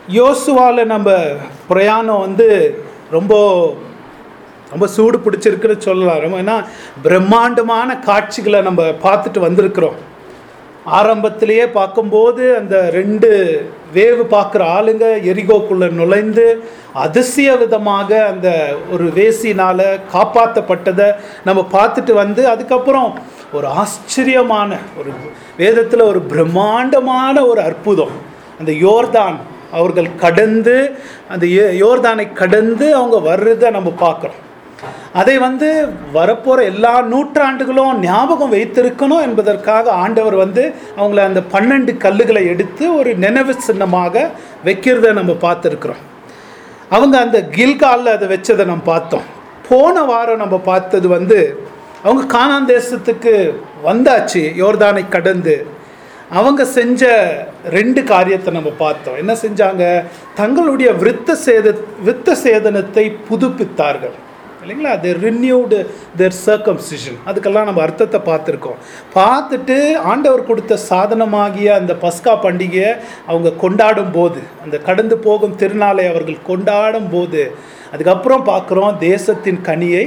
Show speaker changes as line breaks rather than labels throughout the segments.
யோசுவாவில் நம்ம பிரயாணம் வந்து ரொம்ப ரொம்ப சூடு பிடிச்சிருக்குன்னு சொல்லலாம் ரொம்ப ஏன்னா பிரம்மாண்டமான காட்சிகளை நம்ம பார்த்துட்டு வந்திருக்கிறோம் ஆரம்பத்திலேயே பார்க்கும்போது அந்த ரெண்டு வேவு பார்க்குற ஆளுங்க எரிகோக்குள்ள நுழைந்து அதிசய விதமாக அந்த ஒரு வேசினால் காப்பாற்றப்பட்டதை நம்ம பார்த்துட்டு வந்து அதுக்கப்புறம் ஒரு ஆச்சரியமான ஒரு வேதத்தில் ஒரு பிரம்மாண்டமான ஒரு அற்புதம் அந்த யோர்தான் அவர்கள் கடந்து அந்த யோ- யோர்தானை கடந்து அவங்க வர்றதை நம்ம பார்க்குறோம் அதை வந்து வரப்போகிற எல்லா நூற்றாண்டுகளும் ஞாபகம் வைத்திருக்கணும் என்பதற்காக ஆண்டவர் வந்து அவங்கள அந்த பன்னெண்டு கல்லுகளை எடுத்து ஒரு நினைவு சின்னமாக வைக்கிறத நம்ம பார்த்துருக்குறோம் அவங்க அந்த கில்காலில் அதை வச்சதை நம்ம பார்த்தோம் போன வாரம் நம்ம பார்த்தது வந்து அவங்க கானான் தேசத்துக்கு வந்தாச்சு யோர்தானை கடந்து அவங்க செஞ்ச ரெண்டு காரியத்தை நம்ம பார்த்தோம் என்ன செஞ்சாங்க தங்களுடைய விருத்த சேத விருத்த சேதனத்தை புதுப்பித்தார்கள் இல்லைங்களா அது ரினியூடு தேர் சர்க்கம்சிஷன் அதுக்கெல்லாம் நம்ம அர்த்தத்தை பார்த்துருக்கோம் பார்த்துட்டு ஆண்டவர் கொடுத்த சாதனமாகிய அந்த பஸ்கா பண்டிகையை அவங்க கொண்டாடும் போது அந்த கடந்து போகும் திருநாளை அவர்கள் கொண்டாடும் போது அதுக்கப்புறம் பார்க்குறோம் தேசத்தின் கனியை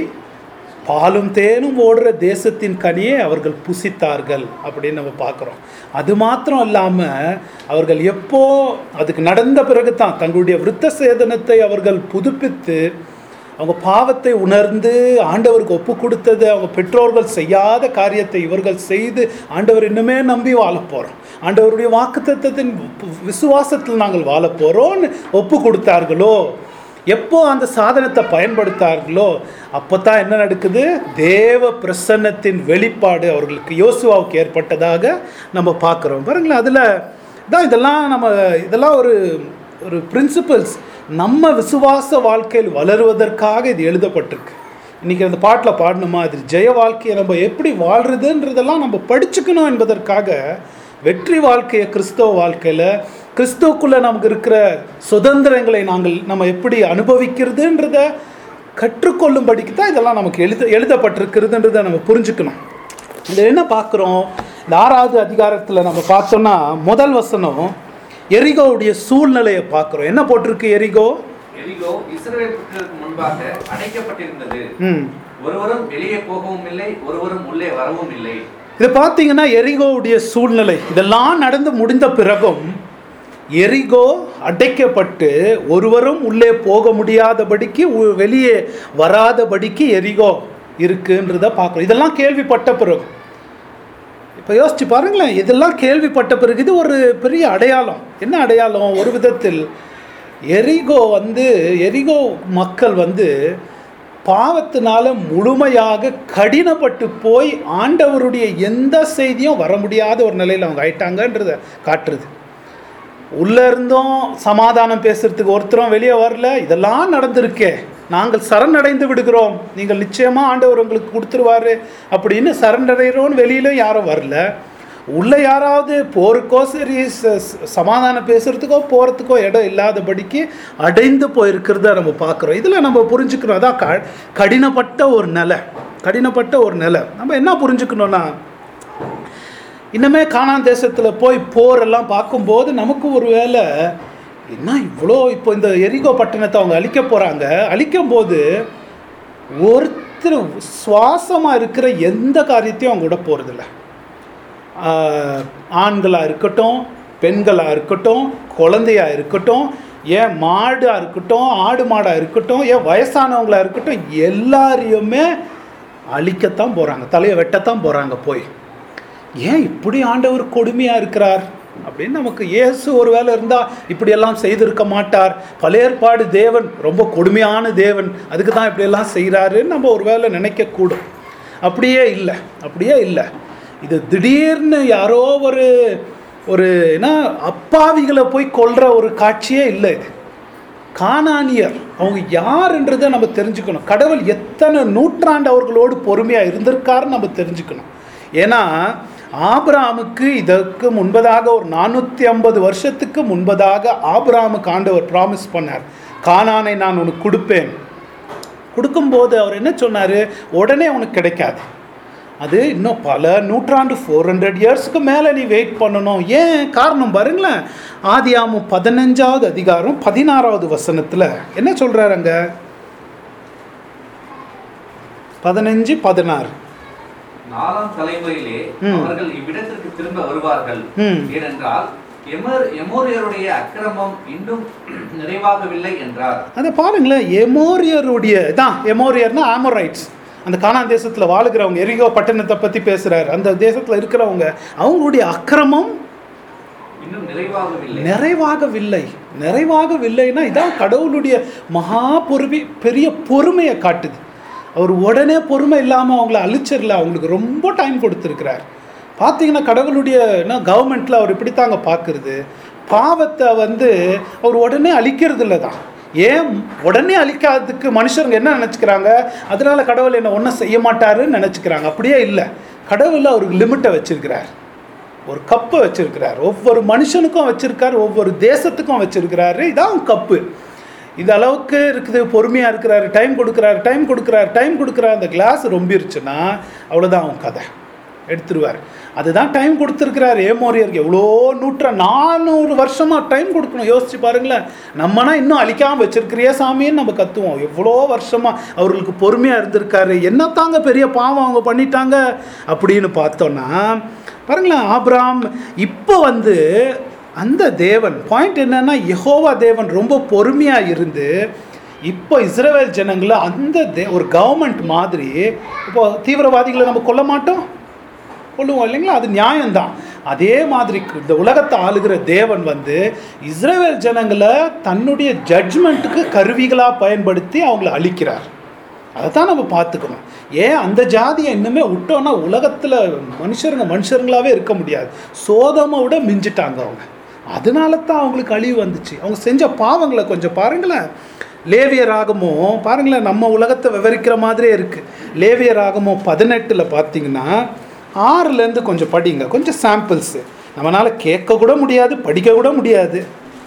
பாலும் தேனும் ஓடுற தேசத்தின் கனியை அவர்கள் புசித்தார்கள் அப்படின்னு நம்ம பார்க்குறோம் அது மாத்திரம் இல்லாமல் அவர்கள் எப்போ அதுக்கு நடந்த பிறகு தான் தங்களுடைய விருத்த சேதனத்தை அவர்கள் புதுப்பித்து அவங்க பாவத்தை உணர்ந்து ஆண்டவருக்கு ஒப்பு கொடுத்தது அவங்க பெற்றோர்கள் செய்யாத காரியத்தை இவர்கள் செய்து ஆண்டவர் இன்னுமே நம்பி வாழ போகிறோம் ஆண்டவருடைய வாக்குத்தத்தத்தின் விசுவாசத்தில் நாங்கள் வாழ போகிறோம்னு ஒப்பு கொடுத்தார்களோ எப்போ அந்த சாதனத்தை பயன்படுத்தார்களோ அப்போ தான் என்ன நடக்குது தேவ பிரசன்னத்தின் வெளிப்பாடு அவர்களுக்கு யோசுவாவுக்கு ஏற்பட்டதாக நம்ம பார்க்குறோம் பாருங்களேன் அதில் தான் இதெல்லாம் நம்ம இதெல்லாம் ஒரு ஒரு பிரின்சிபல்ஸ் நம்ம விசுவாச வாழ்க்கையில் வளருவதற்காக இது எழுதப்பட்டிருக்கு இன்றைக்கி அந்த பாட்டில் பாடின மாதிரி ஜெய வாழ்க்கையை நம்ம எப்படி வாழ்கிறதுன்றதெல்லாம் நம்ம படிச்சுக்கணும் என்பதற்காக வெற்றி வாழ்க்கையை கிறிஸ்தவ வாழ்க்கையில் கிறிஸ்துவுக்குள்ளே நமக்கு இருக்கிற சுதந்திரங்களை நாங்கள் நம்ம எப்படி அனுபவிக்கிறதுன்றத கற்றுக்கொள்ளும்படிக்கு தான் இதெல்லாம் நமக்கு எழுத எழுதப்பட்டிருக்கிறதுன்றதை நம்ம புரிஞ்சுக்கணும் இதில் என்ன பார்க்குறோம் இந்த ஆறாவது அதிகாரத்தில் நம்ம பார்த்தோம்னா முதல் வசனம் எரிகோவுடைய சூழ்நிலையை பார்க்குறோம் என்ன போட்டிருக்கு எரிகோ
எரிகோ இஸ்ரவேல் புத்திரருக்கு முன்பாக அடைக்கப்பட்டிருந்தது
ம்
ஒருவரும் வெளியே போகவும் இல்லை ஒருவரும் உள்ளே வரவும் இல்லை
இது பார்த்தீங்கன்னா எரிகோவுடைய சூழ்நிலை இதெல்லாம் நடந்து முடிந்த பிறகும் எரிகோ அடைக்கப்பட்டு ஒருவரும் உள்ளே போக முடியாதபடிக்கு உ- வெளியே வராதபடிக்கு எரிகோ இருக்குன்றத பார்க்குறோம் இதெல்லாம் கேள்விப்பட்ட பிறகு இப்போ யோசிச்சு பாருங்களேன் இதெல்லாம் கேள்விப்பட்ட பிறகு இது ஒரு பெரிய அடையாளம் என்ன அடையாளம் ஒரு விதத்தில் எரிகோ வந்து எரிகோ மக்கள் வந்து பாவத்தினால முழுமையாக கடினப்பட்டு போய் ஆண்டவருடைய எந்த செய்தியும் வர முடியாத ஒரு நிலையில் அவங்க ஆயிட்டாங்கன்றத காட்டுறது உள்ள இருந்தும் சமாதானம் பேசுறதுக்கு ஒருத்தரும் வெளியே வரல இதெல்லாம் நடந்திருக்கே நாங்கள் சரணடைந்து விடுகிறோம் நீங்கள் நிச்சயமா ஆண்டவர் உங்களுக்கு கொடுத்துருவாரு அப்படின்னு சரணடைகிறோன்னு வெளியிலும் யாரும் வரல உள்ள யாராவது போருக்கோ சரி ச- ச- சமாதானம் பேசுறதுக்கோ போகிறதுக்கோ இடம் இல்லாதபடிக்கு அடைந்து போயிருக்கிறத நம்ம பார்க்குறோம் இதில் நம்ம புரிஞ்சுக்கணும் அதான் க கடினப்பட்ட ஒரு நிலை கடினப்பட்ட ஒரு நிலை நம்ம என்ன புரிஞ்சுக்கணும்னா இன்னமே கானான் தேசத்தில் போய் போரெல்லாம் பார்க்கும்போது நமக்கு ஒரு வேளை என்ன இவ்வளோ இப்போ இந்த எரிகோ பட்டணத்தை அவங்க அழிக்க போகிறாங்க அழிக்கும் போது ஒருத்தர் சுவாசமாக இருக்கிற எந்த காரியத்தையும் அவங்க விட போகிறதில்ல ஆண்களாக இருக்கட்டும் பெண்களாக இருக்கட்டும் குழந்தையாக இருக்கட்டும் ஏன் மாடாக இருக்கட்டும் ஆடு மாடாக இருக்கட்டும் ஏன் வயசானவங்களா இருக்கட்டும் எல்லாரையுமே அழிக்கத்தான் போகிறாங்க தலையை வெட்டத்தான் போகிறாங்க போய் ஏன் இப்படி ஆண்டவர் கொடுமையாக இருக்கிறார் அப்படின்னு நமக்கு இயேசு ஒரு வேளை இருந்தால் இப்படியெல்லாம் செய்திருக்க மாட்டார் பழைய ஏற்பாடு தேவன் ரொம்ப கொடுமையான தேவன் அதுக்கு தான் இப்படியெல்லாம் செய்கிறாருன்னு நம்ம ஒரு வேளை நினைக்கக்கூடும் அப்படியே இல்லை அப்படியே இல்லை இது திடீர்னு யாரோ ஒரு ஒரு என்ன அப்பாவிகளை போய் கொல்ற ஒரு காட்சியே இல்லை இது கானானியர் அவங்க யாருன்றதை நம்ம தெரிஞ்சுக்கணும் கடவுள் எத்தனை நூற்றாண்டு அவர்களோடு பொறுமையாக இருந்திருக்காருன்னு நம்ம தெரிஞ்சுக்கணும் ஏன்னா ஆபிராமுக்கு இதற்கு முன்பதாக ஒரு நானூற்றி ஐம்பது வருஷத்துக்கு முன்பதாக ஆபிராமுக்கு ஆண்டவர் ப்ராமிஸ் பண்ணார் கானானை நான் உனக்கு கொடுப்பேன் கொடுக்கும்போது அவர் என்ன சொன்னார் உடனே உனக்கு கிடைக்காது அது இன்னும் பல நூற்றாண்டு ஃபோர் ஹண்ட்ரட் இயர்ஸ்க்கு மேலே நீ வெயிட் பண்ணணும் ஏன் காரணம் பாருங்களேன் ஆதியாமம் பதினஞ்சாவது அதிகாரம் பதினாறாவது வசனத்தில் என்ன சொல்கிறாரு அங்க பதினஞ்சு பதினாறு
நாலாம் தலைமுறையிலே
ம்.
அவர்கள் இவ்விடத்திற்கு திரும்ப வருவார்கள்
ம்.
ஏனென்றால் எமர் எமோரியருடைய அக்கிரமம் இன்னும் நிறைவாகவில்லை என்றார்
அதை பாருங்களேன் எமோரியருடைய தான் எமோரியர்னா ஆமோரைட்ஸ் அந்த கானான் தேசத்தில் வாழுகிறவங்க எரிகோ பட்டணத்தை பற்றி பேசுகிறாரு அந்த தேசத்தில் இருக்கிறவங்க அவங்களுடைய அக்கிரமம்
இன்னும் நிறைவாகவில்லை
நிறைவாகவில்லை நிறைவாகவில்லைன்னா இதான் கடவுளுடைய மகா பொறுமை பெரிய பொறுமையை காட்டுது அவர் உடனே பொறுமை இல்லாமல் அவங்கள அழிச்சிடல அவங்களுக்கு ரொம்ப டைம் கொடுத்துருக்கிறார் பார்த்தீங்கன்னா கடவுளுடைய என்ன கவர்மெண்ட்டில் அவர் இப்படித்தாங்க பார்க்குறது பாவத்தை வந்து அவர் உடனே அழிக்கிறது இல்லை தான் ஏன் உடனே அழிக்காததுக்கு மனுஷங்க என்ன நினச்சிக்கிறாங்க அதனால கடவுள் என்ன ஒன்றும் செய்ய மாட்டாருன்னு நினச்சிக்கிறாங்க அப்படியே இல்லை கடவுள் அவருக்கு லிமிட்டை வச்சிருக்கிறார் ஒரு கப்பை வச்சிருக்கிறார் ஒவ்வொரு மனுஷனுக்கும் வச்சிருக்காரு ஒவ்வொரு தேசத்துக்கும் வச்சிருக்கிறாரு இதான் கப்பு இது அளவுக்கு இருக்குது பொறுமையாக இருக்கிறாரு டைம் கொடுக்குறாரு டைம் கொடுக்குறாரு டைம் கொடுக்குறாரு அந்த கிளாஸ் ரொம்பிருச்சுன்னா அவ்வளோதான் அவன் கதை எடுத்துருவார் அதுதான் டைம் கொடுத்துருக்கிறாரு ஏமோரியருக்கு எவ்வளோ நூற்ற நானூறு வருஷமாக டைம் கொடுக்கணும் யோசிச்சு பாருங்களேன் நம்மனா இன்னும் அழிக்காமல் வச்சிருக்கிறியே சாமின்னு நம்ம கத்துவோம் எவ்வளோ வருஷமாக அவர்களுக்கு பொறுமையாக இருந்திருக்காரு என்னத்தாங்க பெரிய பாவம் அவங்க பண்ணிட்டாங்க அப்படின்னு பார்த்தோன்னா பாருங்களேன் ஆபிராம் இப்போ வந்து அந்த தேவன் பாயிண்ட் என்னன்னா யெகோவா தேவன் ரொம்ப பொறுமையாக இருந்து இப்போ இஸ்ரவேல் ஜனங்களை அந்த தே ஒரு கவர்மெண்ட் மாதிரி இப்போ தீவிரவாதிகளை நம்ம கொல்ல மாட்டோம் கொள்ளுவோம் இல்லைங்களா அது நியாயம்தான் அதே மாதிரி இந்த உலகத்தை ஆளுகிற தேவன் வந்து இஸ்ரவேல் ஜனங்களை தன்னுடைய ஜட்ஜ்மெண்ட்டுக்கு கருவிகளாக பயன்படுத்தி அவங்கள அழிக்கிறார் அதை தான் நம்ம பார்த்துக்கணும் ஏன் அந்த ஜாதியை இன்னுமே விட்டோன்னா உலகத்தில் மனுஷருங்க மனுஷருங்களாவே இருக்க முடியாது சோதமை விட மிஞ்சிட்டாங்க அவங்க அதனால தான் அவங்களுக்கு அழிவு வந்துச்சு அவங்க செஞ்ச பாவங்களை கொஞ்சம் பாருங்களேன் லேவிய ராகமும் பாருங்களேன் நம்ம உலகத்தை விவரிக்கிற மாதிரியே இருக்குது லேவிய ராகமும் பதினெட்டில் பார்த்தீங்கன்னா ஆறுலேருந்து கொஞ்சம் படிங்க கொஞ்சம் சாம்பிள்ஸு நம்மளால் கேட்க கூட முடியாது படிக்க கூட முடியாது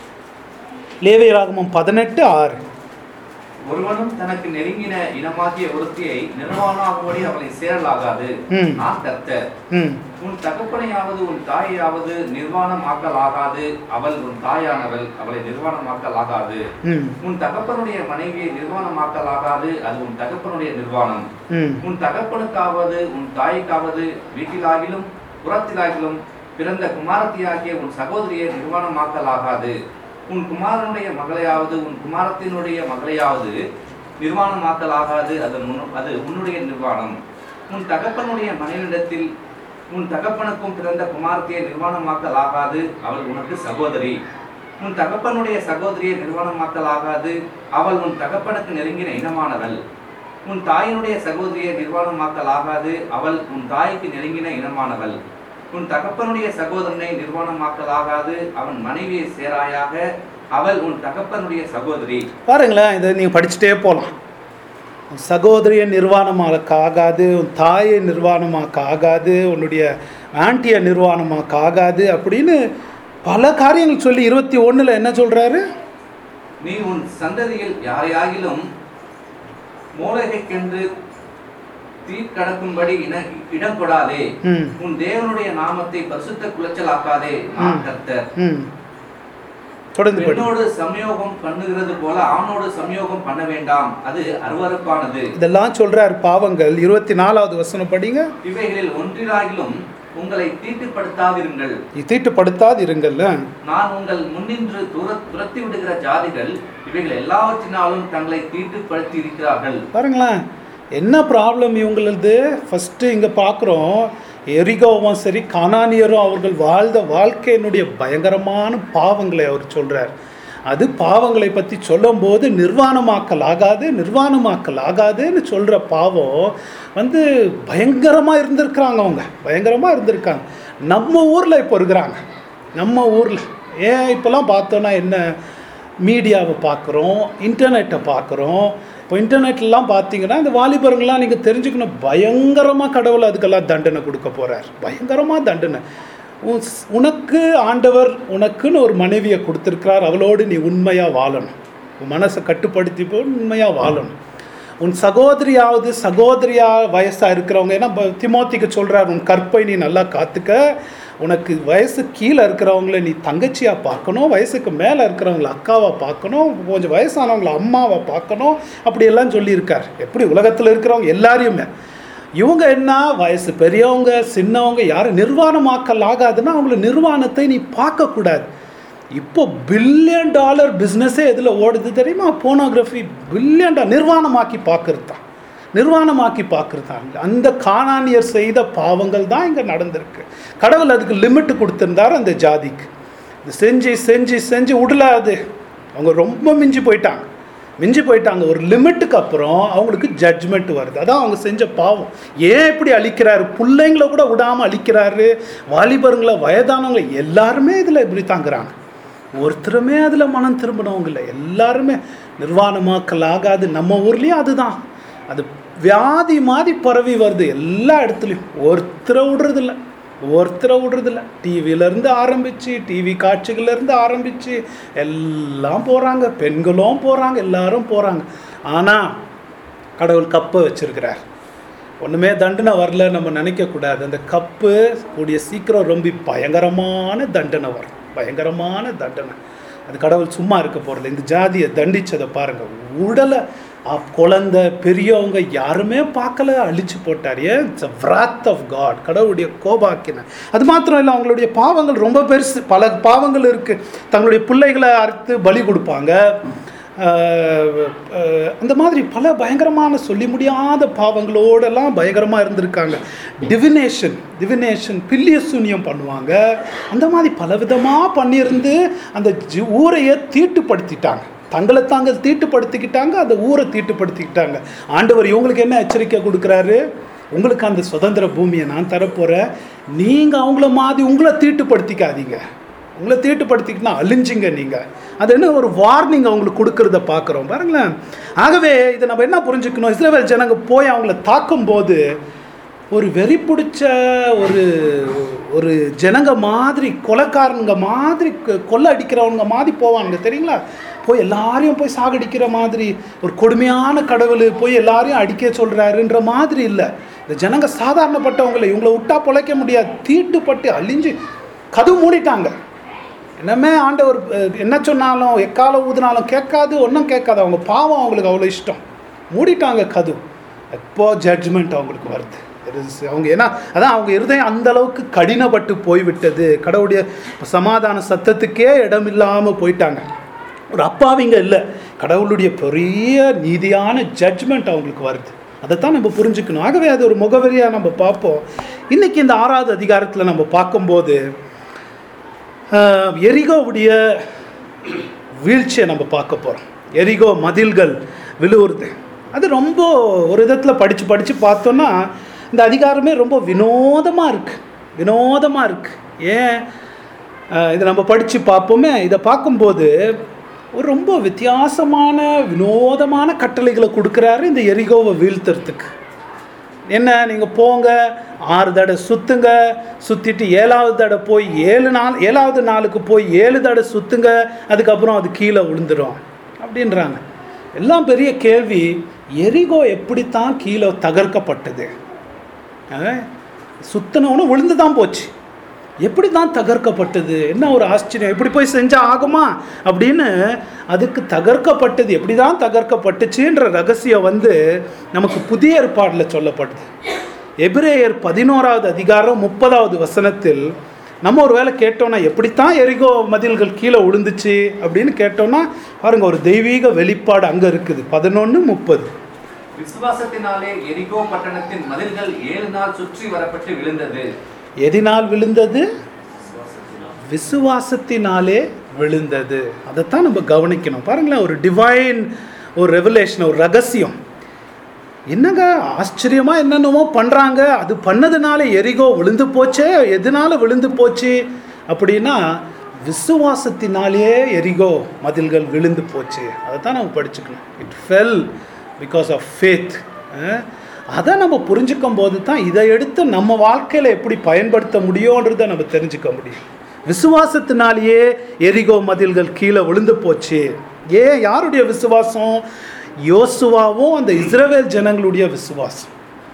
லேவிய ராகமும் பதினெட்டு ஆறு
ஒருவனும் தனக்கு நெருங்கின இனமாகிய ஒருத்தியை நிர்வாணமாகும்படி அவளை சேரலாகாது
ம்.
நான் கர்த்தர்
ம்
உன் தகப்பனையாவது உன் தாயையாவது நிர்வாணமாக்கல் ஆகாது அவள் உன் தாயானவள் அவளை நிர்வாணமாக்கல் ஆகாது
ம்
உன் தகப்பனுடைய மனைவியை நிர்வாணமாக்கல் ஆகாது அது உன் தகப்பனுடைய நிர்வாணம்
ம்
உன் தகப்பனுக்காவது உன் தாய்க்காவது வீட்டிலாகிலும் புறத்திலாகிலும் பிறந்த குமாரத்தியாகிய உன் சகோதரியை நிர்வாணமாக்கல் ஆகாது உன் குமாரனுடைய மகளையாவது உன் குமாரத்தினுடைய மகளையாவது நிர்வாணமாக்கல் ஆகாது அது உன்- அது உன்னுடைய நிர்வாணம் உன் தகப்பனுடைய மனைவிடத்தில் உன் தகப்பனுக்கும் பிறந்த குமாரத்தியை நிர்வாணமாக்கல் ஆகாது அவள் உனக்கு சகோதரி உன் தகப்பனுடைய சகோதரியை நிர்வாணமாக்கல் ஆகாது அவள் உன் தகப்பனுக்கு நெருங்கின இனமானவள் உன் தாயினுடைய சகோதரியை நிர்வாணமாக்கல் ஆகாது அவள் உன் தாய்க்கு நெருங்கின இனமானவள் உன் தகப்பனுடைய சகோதரனை நிர்வாணமாக்கல் ஆகாது அவன் மனைவியை சேராயாக அவள் உன் தகப்பனுடைய சகோதரி
பாருங்களேன் இதை நீங்கள் படிச்சுட்டே போகலாம் உன் சகோதரியை நிர்வாணமாக்க ஆகாது உன் தாயை நிர்வாணமாக்க ஆகாது உன்னுடைய ஆண்டியை நிர்வாணமாக்க ஆகாது அப்படின்னு பல காரியங்கள் சொல்லி இருபத்தி ஒன்றில் என்ன சொல்கிறாரு
நீ உன் சந்ததியில் யாரையாகிலும் மூலகைக்கென்று தீ கடக்கும்படி இன இடம் கொடாதே
ம்
உன் தேவனுடைய நாமத்தை பரிசுத்த குலைச்சலாக்காதே நான்
ம்.
கர்த்தர்
ம் தொடர்ந்து படி
பெண்ணோடு சம்யோகம் பண்ணுகிறது போல ஆணோடு சம்யோகம் பண்ண வேண்டாம் அது அருவருப்பானது
இதெல்லாம் சொல்கிறார் பாவங்கள் இருபத்தி நாலாவது வசனம் படிங்க
இவைகளில் ஒன்றிலாகிலும் உங்களை தீட்டுப்படுத்தாதிருங்கள்
தீட்டுப்படுத்தாது இருங்கள்ல
நான் உங்கள் முன்னின்று தூர துரத்தி விடுகிற ஜாதிகள் இவைகள் எல்லாவற்றினாலும் தங்களை தீட்டுப்படுத்தி இருக்கிறார்கள்
பாருங்களேன் என்ன ப்ராப்ளம் இவங்களது ஃபஸ்ட்டு இங்கே பார்க்குறோம் எரிகோவும் சரி கானானியரும் அவர்கள் வாழ்ந்த வாழ்க்கையினுடைய பயங்கரமான பாவங்களை அவர் சொல்கிறார் அது பாவங்களை பற்றி சொல்லும்போது நிர்வாணமாக்கல் ஆகாது நிர்வாணமாக்கல் ஆகாதுன்னு சொல்கிற பாவம் வந்து பயங்கரமாக இருந்திருக்கிறாங்க அவங்க பயங்கரமாக இருந்திருக்காங்க நம்ம ஊரில் இப்போ இருக்கிறாங்க நம்ம ஊரில் ஏன் இப்போல்லாம் பார்த்தோன்னா என்ன மீடியாவை பார்க்குறோம் இன்டர்நெட்டை பார்க்குறோம் இப்போ இன்டர்நெட்லாம் பார்த்தீங்கன்னா இந்த வாலிபருங்களாம் நீங்கள் தெரிஞ்சுக்கணும் பயங்கரமாக கடவுள் அதுக்கெல்லாம் தண்டனை கொடுக்க போகிறார் பயங்கரமாக தண்டனை உன் ஸ்- உனக்கு ஆண்டவர் உனக்குன்னு ஒரு மனைவியை கொடுத்துருக்கிறார் அவளோடு நீ உண்மையாக வாழணும் உன் மனசை கட்டுப்படுத்தி போ உண்மையாக வாழணும் உன் சகோதரியாவது சகோதரியா வயசா இருக்கிறவங்க ஏன்னா ப- திமோத்திக்கு சொல்றார் உன் கற்பை நீ நல்லா காத்துக்க உனக்கு வயசு கீழே இருக்கிறவங்கள நீ தங்கச்சியா பார்க்கணும் வயசுக்கு மேலே இருக்கிறவங்கள அக்காவா பார்க்கணும் கொஞ்சம் வயசானவங்கள அம்மாவை பார்க்கணும் அப்படியெல்லாம் சொல்லியிருக்கார் எப்படி உலகத்தில் இருக்கிறவங்க எல்லாரையுமே இவங்க என்ன வயசு பெரியவங்க சின்னவங்க யாரும் நிர்வாணமாக்கல் ஆகாதுன்னா அவங்கள நிர்வாணத்தை நீ பார்க்கக்கூடாது இப்போ பில்லியன் டாலர் பிஸ்னஸே எதில் ஓடுது தெரியுமா போனோகிராஃபி பில்லியன் டாலர் நிர்வாணமாக்கி பார்க்கறது தான் நிர்வாணமாக்கி பார்க்கறது தான் அந்த காணானியர் செய்த பாவங்கள் தான் இங்கே நடந்திருக்கு கடவுள் அதுக்கு லிமிட் கொடுத்திருந்தார் அந்த ஜாதிக்கு இது செஞ்சு செஞ்சு செஞ்சு விடல அது அவங்க ரொம்ப மிஞ்சி போயிட்டாங்க மிஞ்சி போயிட்டாங்க ஒரு லிமிட்டுக்கு அப்புறம் அவங்களுக்கு ஜட்ஜ்மெண்ட் வருது அதான் அவங்க செஞ்ச பாவம் ஏன் இப்படி அழிக்கிறாரு பிள்ளைங்கள கூட விடாமல் அழிக்கிறாரு வாலிபருங்களை வயதானவங்களை எல்லாருமே இதில் இப்படி தாங்குறாங்க ஒருத்தருமே அதில் மனம் திரும்பினவங்க இல்லை எல்லாருமே நிர்வாணமாக்கல் ஆகாது நம்ம ஊர்லேயும் அதுதான் அது வியாதி மாதிரி பரவி வருது எல்லா இடத்துலையும் ஒருத்தரை விடுறதில்ல ஒருத்தரை விடுறதில்ல டிவியிலேருந்து ஆரம்பித்து டிவி காட்சிகள்லேருந்து ஆரம்பித்து எல்லாம் போகிறாங்க பெண்களும் போகிறாங்க எல்லாரும் போகிறாங்க ஆனால் கடவுள் கப்பை வச்சிருக்கிறார் ஒன்றுமே தண்டனை வரல நம்ம நினைக்கக்கூடாது அந்த கப்பு கூடிய சீக்கிரம் ரொம்ப பயங்கரமான தண்டனை வரும் பயங்கரமான தண்டனை அது கடவுள் சும்மா இருக்க போகிறது இந்த ஜாதியை தண்டிச்சதை பாருங்க உடலை அப் குழந்தை பெரியவங்க யாருமே பார்க்கல அழிச்சு போட்டார் ஏன் it's a wrath of God கடவுளுடைய கோபாக்கின அது மாத்திரம் இல்லை அவங்களுடைய பாவங்கள் ரொம்ப பெருசு பல பாவங்கள் இருக்குது தங்களுடைய பிள்ளைகளை அறுத்து பலி கொடுப்பாங்க ஆஹ் ஆஹ் அந்த மாதிரி பல பயங்கரமான சொல்லி முடியாத பாவங்களோடெல்லாம் பயங்கரமாக இருந்திருக்காங்க டிவினேஷன் டிவினேஷன் பில்லிய சூன்யம் பண்ணுவாங்க அந்த மாதிரி பலவிதமாக பண்ணியிருந்து அந்த ஜி ஊரையே தீட்டுப்படுத்திட்டாங்க தங்களை தாங்கள் தீட்டுப்படுத்திக்கிட்டாங்க அந்த ஊரை தீட்டுப்படுத்திக்கிட்டாங்க ஆண்டவர் இவங்களுக்கு என்ன எச்சரிக்கை கொடுக்குறாரு உங்களுக்கு அந்த சுதந்திர பூமியை நான் தரப்போகிறேன் நீங்கள் அவங்கள மாதிரி உங்களை தீட்டுப்படுத்திக்காதீங்க உங்களை தீட்டுப்படுத்திக்கிட்டுனா அழிஞ்சிங்க நீங்கள் அது என்ன ஒரு வார்னிங் அவங்களுக்கு கொடுக்கறத பார்க்குறோம் பாருங்களேன் ஆகவே இதை நம்ம என்ன புரிஞ்சுக்கணும் இஸ்ரேல் ஜனங்க போய் அவங்கள தாக்கும்போது ஒரு வெறி பிடிச்ச ஒரு ஒரு ஜனங்க மாதிரி கொலைக்காரங்க மாதிரி கொ- கொள்ளை அடிக்கிறவங்க மாதிரி போவானுங்க தெரியுங்களா போய் எல்லாரையும் போய் சாகடிக்கிற மாதிரி ஒரு கொடுமையான கடவுள் போய் எல்லாரையும் அடிக்க சொல்கிறாருன்ற மாதிரி இல்லை இந்த ஜனங்க சாதாரணப்பட்டவங்களை இவங்களை விட்டா பொழைக்க முடியாது தீட்டுப்பட்டு அழிஞ்சு கதவு மூடிட்டாங்க என்னமே ஆண்டவர் அஹ், என்ன சொன்னாலும் எக்காலம் ஊதுனாலும் கேட்காது ஒன்றும் கேட்காது அவங்க பாவம் அவங்களுக்கு அவ்வளோ இஷ்டம் மூடிட்டாங்க கது எப்போ ஜட்ஜ்மெண்ட் அவங்களுக்கு வருது It is- அவங்க ஏன்னா அதான் அவங்க இருதயம் அந்த அளவுக்கு கடினப்பட்டு போய்விட்டது கடவுளுடைய சமாதான சத்தத்துக்கே இடம் இல்லாமல் போயிட்டாங்க ஒரு அப்பாவிங்க இல்லை கடவுளுடைய பெரிய நீதியான ஜட்ஜ்மெண்ட் அவங்களுக்கு வருது அதைத்தான் நம்ம புரிஞ்சுக்கணும் ஆகவே அது ஒரு முகவரியாக நம்ம பார்ப்போம் இன்னைக்கு இந்த ஆறாவது அதிகாரத்தில் நம்ம பார்க்கும்போது ஆஹ், எரிகோவுடைய வீழ்ச்சியை நம்ம பார்க்க போகிறோம் எரிகோ மதில்கள் விழுவுறது அது ரொம்ப ஒரு விதத்தில் படித்து படித்து பார்த்தோன்னா இந்த அதிகாரமே ரொம்ப வினோதமாக இருக்குது வினோதமாக இருக்குது ஏன் ஆஹ், இதை நம்ம படித்து பார்ப்போமே இதை பார்க்கும்போது ஒரு ரொம்ப வித்தியாசமான வினோதமான கட்டளைகளை கொடுக்குறாரு இந்த எரிகோவை வீழ்த்துறதுக்கு என்ன நீங்கள் போங்க ஆறு தடவை சுற்றுங்க சுற்றிட்டு ஏழாவது தடவை போய் ஏழு நாள் ஏழாவது நாளுக்கு போய் ஏழு தடவை சுற்றுங்க அதுக்கப்புறம் அது கீழே விழுந்துடும் அப்படின்றாங்க எல்லாம் பெரிய கேள்வி எரிகோ எப்படித்தான் கீழே தகர்க்கப்பட்டது சுத்தினவனும் விழுந்து தான் போச்சு எப்படி தான் தகர்க்கப்பட்டது என்ன ஒரு ஆச்சரியம் எப்படி போய் செஞ்சால் ஆகுமா அப்படின்னு அதுக்கு தகர்க்கப்பட்டது எப்படி தான் தகர்க்கப்பட்டுச்சுன்ற ரகசியம் வந்து நமக்கு புதிய ஏற்பாடில் சொல்லப்படுது எபிரேயர் பதினோராவது அதிகாரம் முப்பதாவது வசனத்தில் நம்ம ஒரு வேளை கேட்டோம்னா எப்படித்தான் எரிகோ மதில்கள் கீழே விழுந்துச்சு அப்படின்னு கேட்டோம்னா பாருங்க ஒரு தெய்வீக வெளிப்பாடு அங்கே இருக்குது பதினொன்று முப்பது
விசுவாசத்தினாலே எரிகோ பட்டணத்தின் மதில்கள் ஏழு நாள் சுற்றி வரப்பட்டு விழுந்தது
எதினால் விழுந்தது விசுவாசத்தினாலே விழுந்தது அதைத்தான் நம்ம கவனிக்கணும் பாருங்களேன் ஒரு டிவைன் ஒரு ரெவலேஷன் ஒரு ரகசியம் என்னங்க ஆச்சரியமா என்னென்னமோ பண்றாங்க அது பண்ணதுனால எரிகோ விழுந்து போச்சே எதனால விழுந்து போச்சு அப்படின்னா விசுவாசத்தினாலேயே எரிகோ மதில்கள் விழுந்து போச்சு அதை தான் நம்ம படிச்சுக்கணும் it fell because of faith அதை நம்ம புரிஞ்சுக்கும் போது தான் இதை எடுத்து நம்ம வாழ்க்கையில் எப்படி பயன்படுத்த முடியுன்றதை நம்ம தெரிஞ்சுக்க முடியும் விசுவாசத்தினாலேயே எரிகோ மதில்கள் கீழே விழுந்து போச்சு ஏன் யாருடைய விசுவாசம் யோசுவாவும் அந்த இஸ்ரவேல் ஜனங்களுடைய விசுவாசம்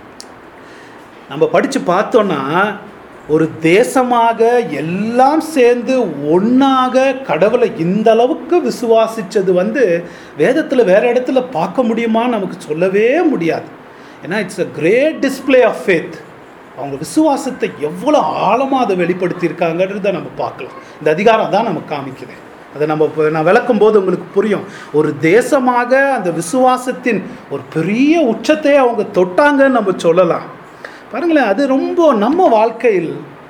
நம்ம படித்து பார்த்தோன்னா ஒரு தேசமாக எல்லாம் சேர்ந்து ஒன்றாக கடவுளை இந்த அளவுக்கு விசுவாசித்தது வந்து வேதத்தில் வேற இடத்துல பார்க்க முடியுமா நமக்கு சொல்லவே முடியாது ஏன்னா it's a great display of faith அவங்க விசுவாசத்தை எவ்வளோ ஆழமாக அதை வெளிப்படுத்தியிருக்காங்கன்றதை நம்ம பார்க்கலாம் இந்த அதிகாரம் தான் நமக்கு காமிக்குது அதை நம்ம இப்போ நான் விளக்கும் போது உங்களுக்கு புரியும் ஒரு தேசமாக அந்த விசுவாசத்தின் ஒரு பெரிய உச்சத்தை அவங்க தொட்டாங்கன்னு நம்ம சொல்லலாம் பாருங்களேன் அது ரொம்ப நம்ம வாழ்க்கையில்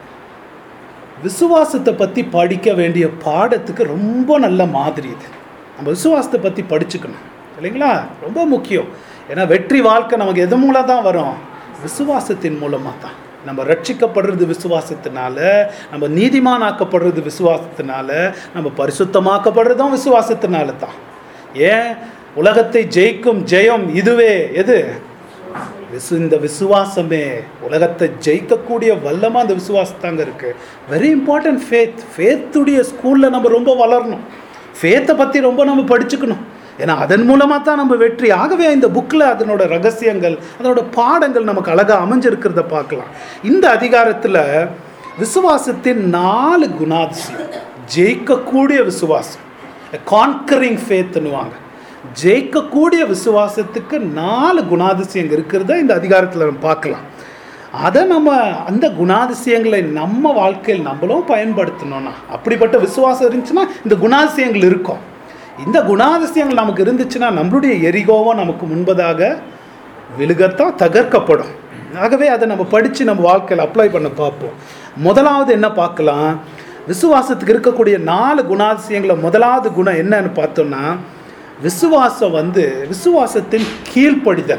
விசுவாசத்தை பற்றி படிக்க வேண்டிய பாடத்துக்கு ரொம்ப நல்ல மாதிரி இது நம்ம விசுவாசத்தை பற்றி படிச்சுக்கணும் இல்லைங்களா ரொம்ப முக்கியம் ஏன்னா வெற்றி வாழ்க்கை நமக்கு எது மூலம் தான் வரும் விசுவாசத்தின் மூலமாக தான் நம்ம ரட்சிக்கப்படுறது விசுவாசத்தினால நம்ம நீதிமானாக்கப்படுறது விசுவாசத்தினால நம்ம பரிசுத்தமாக்கப்படுறதும் விசுவாசத்தினால தான் ஏன் உலகத்தை ஜெயிக்கும் ஜெயம் இதுவே எது விசு இந்த விசுவாசமே உலகத்தை ஜெயிக்கக்கூடிய வல்லமாக அந்த விசுவாசத்தாங்க இருக்கு வெரி இம்பார்ட்டன்ட் ஃபேத் ஃபேத்துடைய ஸ்கூலில் நம்ம ரொம்ப வளரணும் ஃபேத்தை பற்றி ரொம்ப நம்ம படிச்சுக்கணும் ஏன்னா அதன் மூலமாக தான் நம்ம வெற்றி ஆகவே இந்த புக்கில் அதனோட ரகசியங்கள் அதனோட பாடங்கள் நமக்கு அழகாக அமைஞ்சிருக்கிறத பார்க்கலாம் இந்த அதிகாரத்தில் விசுவாசத்தின் நாலு குணாதிசயம் ஜெயிக்கக்கூடிய விசுவாசம் கான்கரிங் ஃபேத்துன்னுவாங்க ஜெயிக்கக்கூடிய விசுவாசத்துக்கு நாலு குணாதிசயங்கள் இருக்கிறத இந்த அதிகாரத்தில் நம்ம பார்க்கலாம் அதை நம்ம அந்த குணாதிசயங்களை நம்ம வாழ்க்கையில் நம்மளும் பயன்படுத்தணும்னா அப்படிப்பட்ட விசுவாசம் இருந்துச்சுன்னா இந்த குணாதிசயங்கள் இருக்கும் இந்த குணாதிசயங்கள் நமக்கு இருந்துச்சுன்னா நம்மளுடைய எரிகோவும் நமக்கு முன்பதாக விழுகத்தான் தகர்க்கப்படும் ஆகவே அதை நம்ம படித்து நம்ம வாழ்க்கையில் அப்ளை பண்ண பார்ப்போம் முதலாவது என்ன பார்க்கலாம் விசுவாசத்துக்கு இருக்கக்கூடிய நாலு குணாதிசயங்களை முதலாவது குணம் என்னன்னு பார்த்தோம்னா விசுவாசம் வந்து விசுவாசத்தின் கீழ்ப்படிதல்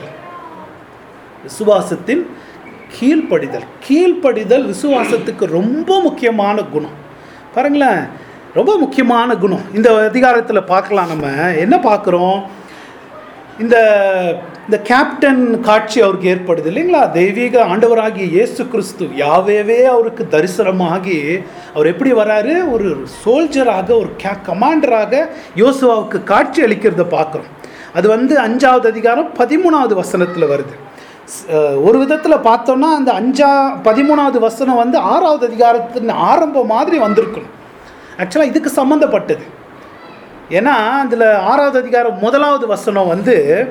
விசுவாசத்தின் கீழ்ப்படிதல் கீழ்ப்படிதல் விசுவாசத்துக்கு ரொம்ப முக்கியமான குணம் பாருங்களேன் ரொம்ப முக்கியமான குணம் இந்த அதிகாரத்தில் பார்க்கலாம் நம்ம என்ன பார்க்குறோம் இந்த இந்த கேப்டன் காட்சி அவருக்கு ஏற்படுது இல்லைங்களா தெய்வீக ஆண்டவராகிய இயேசு கிறிஸ்து யாவேவே அவருக்கு தரிசனமாகி அவர் எப்படி வராரு ஒரு சோல்ஜராக ஒரு கே கமாண்டராக யோசுவாவுக்கு காட்சி அளிக்கிறத பார்க்குறோம் அது வந்து அஞ்சாவது அதிகாரம் பதிமூணாவது வசனத்தில் வருது ஸ்- அஹ் ஒரு விதத்தில் பார்த்தோம்னா அந்த அஞ்சா பதிமூணாவது வசனம் வந்து ஆறாவது அதிகாரத்தின் ஆரம்பம் மாதிரி வந்திருக்கணும் ஆக்சுவலாக இதுக்கு சம்மந்தப்பட்டது ஏன்னா அதில் ஆறாவது அதிகாரம் முதலாவது வசனம் வந்து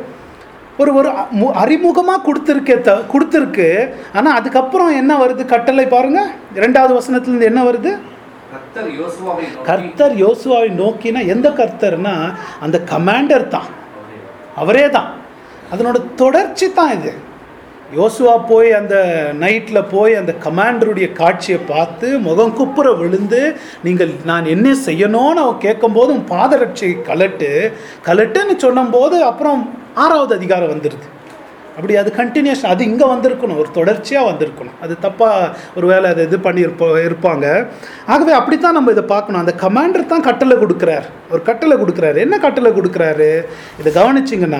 ஒரு ஒரு அறிமுகமாக கொடுத்துருக்கே த கொடுத்துருக்கு ஆனால் அதுக்கப்புறம் என்ன வருது கட்டளை பாருங்க ரெண்டாவது வசனத்துலேருந்து என்ன வருது
கர்த்தர் யோசுவாவை நோக்கி
கர்த்தர் யோசுவாவை நோக்கினா எந்த கர்த்தர்னா அந்த கமாண்டர் தான் அவரே தான் அதனோட தொடர்ச்சி தான் இது யோசுவா போய் அந்த நைட்டில் போய் அந்த கமாண்டருடைய காட்சியை பார்த்து முகம் குப்புற விழுந்து நீங்கள் நான் என்ன செய்யணும்னு அவன் கேட்கும்போது உன் பாதரட்சை கலட்டு கலட்டுன்னு சொன்னபோது அப்புறம் ஆறாவது அதிகாரம் வந்துடுது அப்படி அது கண்டினியூஷன் அது இங்கே வந்திருக்கணும் ஒரு தொடர்ச்சியாக வந்திருக்கணும் அது தப்பாக ஒரு வேளை அதை இது பண்ணியிருப்போ இருப்பாங்க ஆகவே அப்படித்தான் நம்ம இதை பார்க்கணும் அந்த கமாண்டர் தான் கட்டளை கொடுக்குறார் ஒரு கட்டளை கொடுக்குறாரு என்ன கட்டளை கொடுக்குறாரு இதை கவனிச்சிங்கன்னா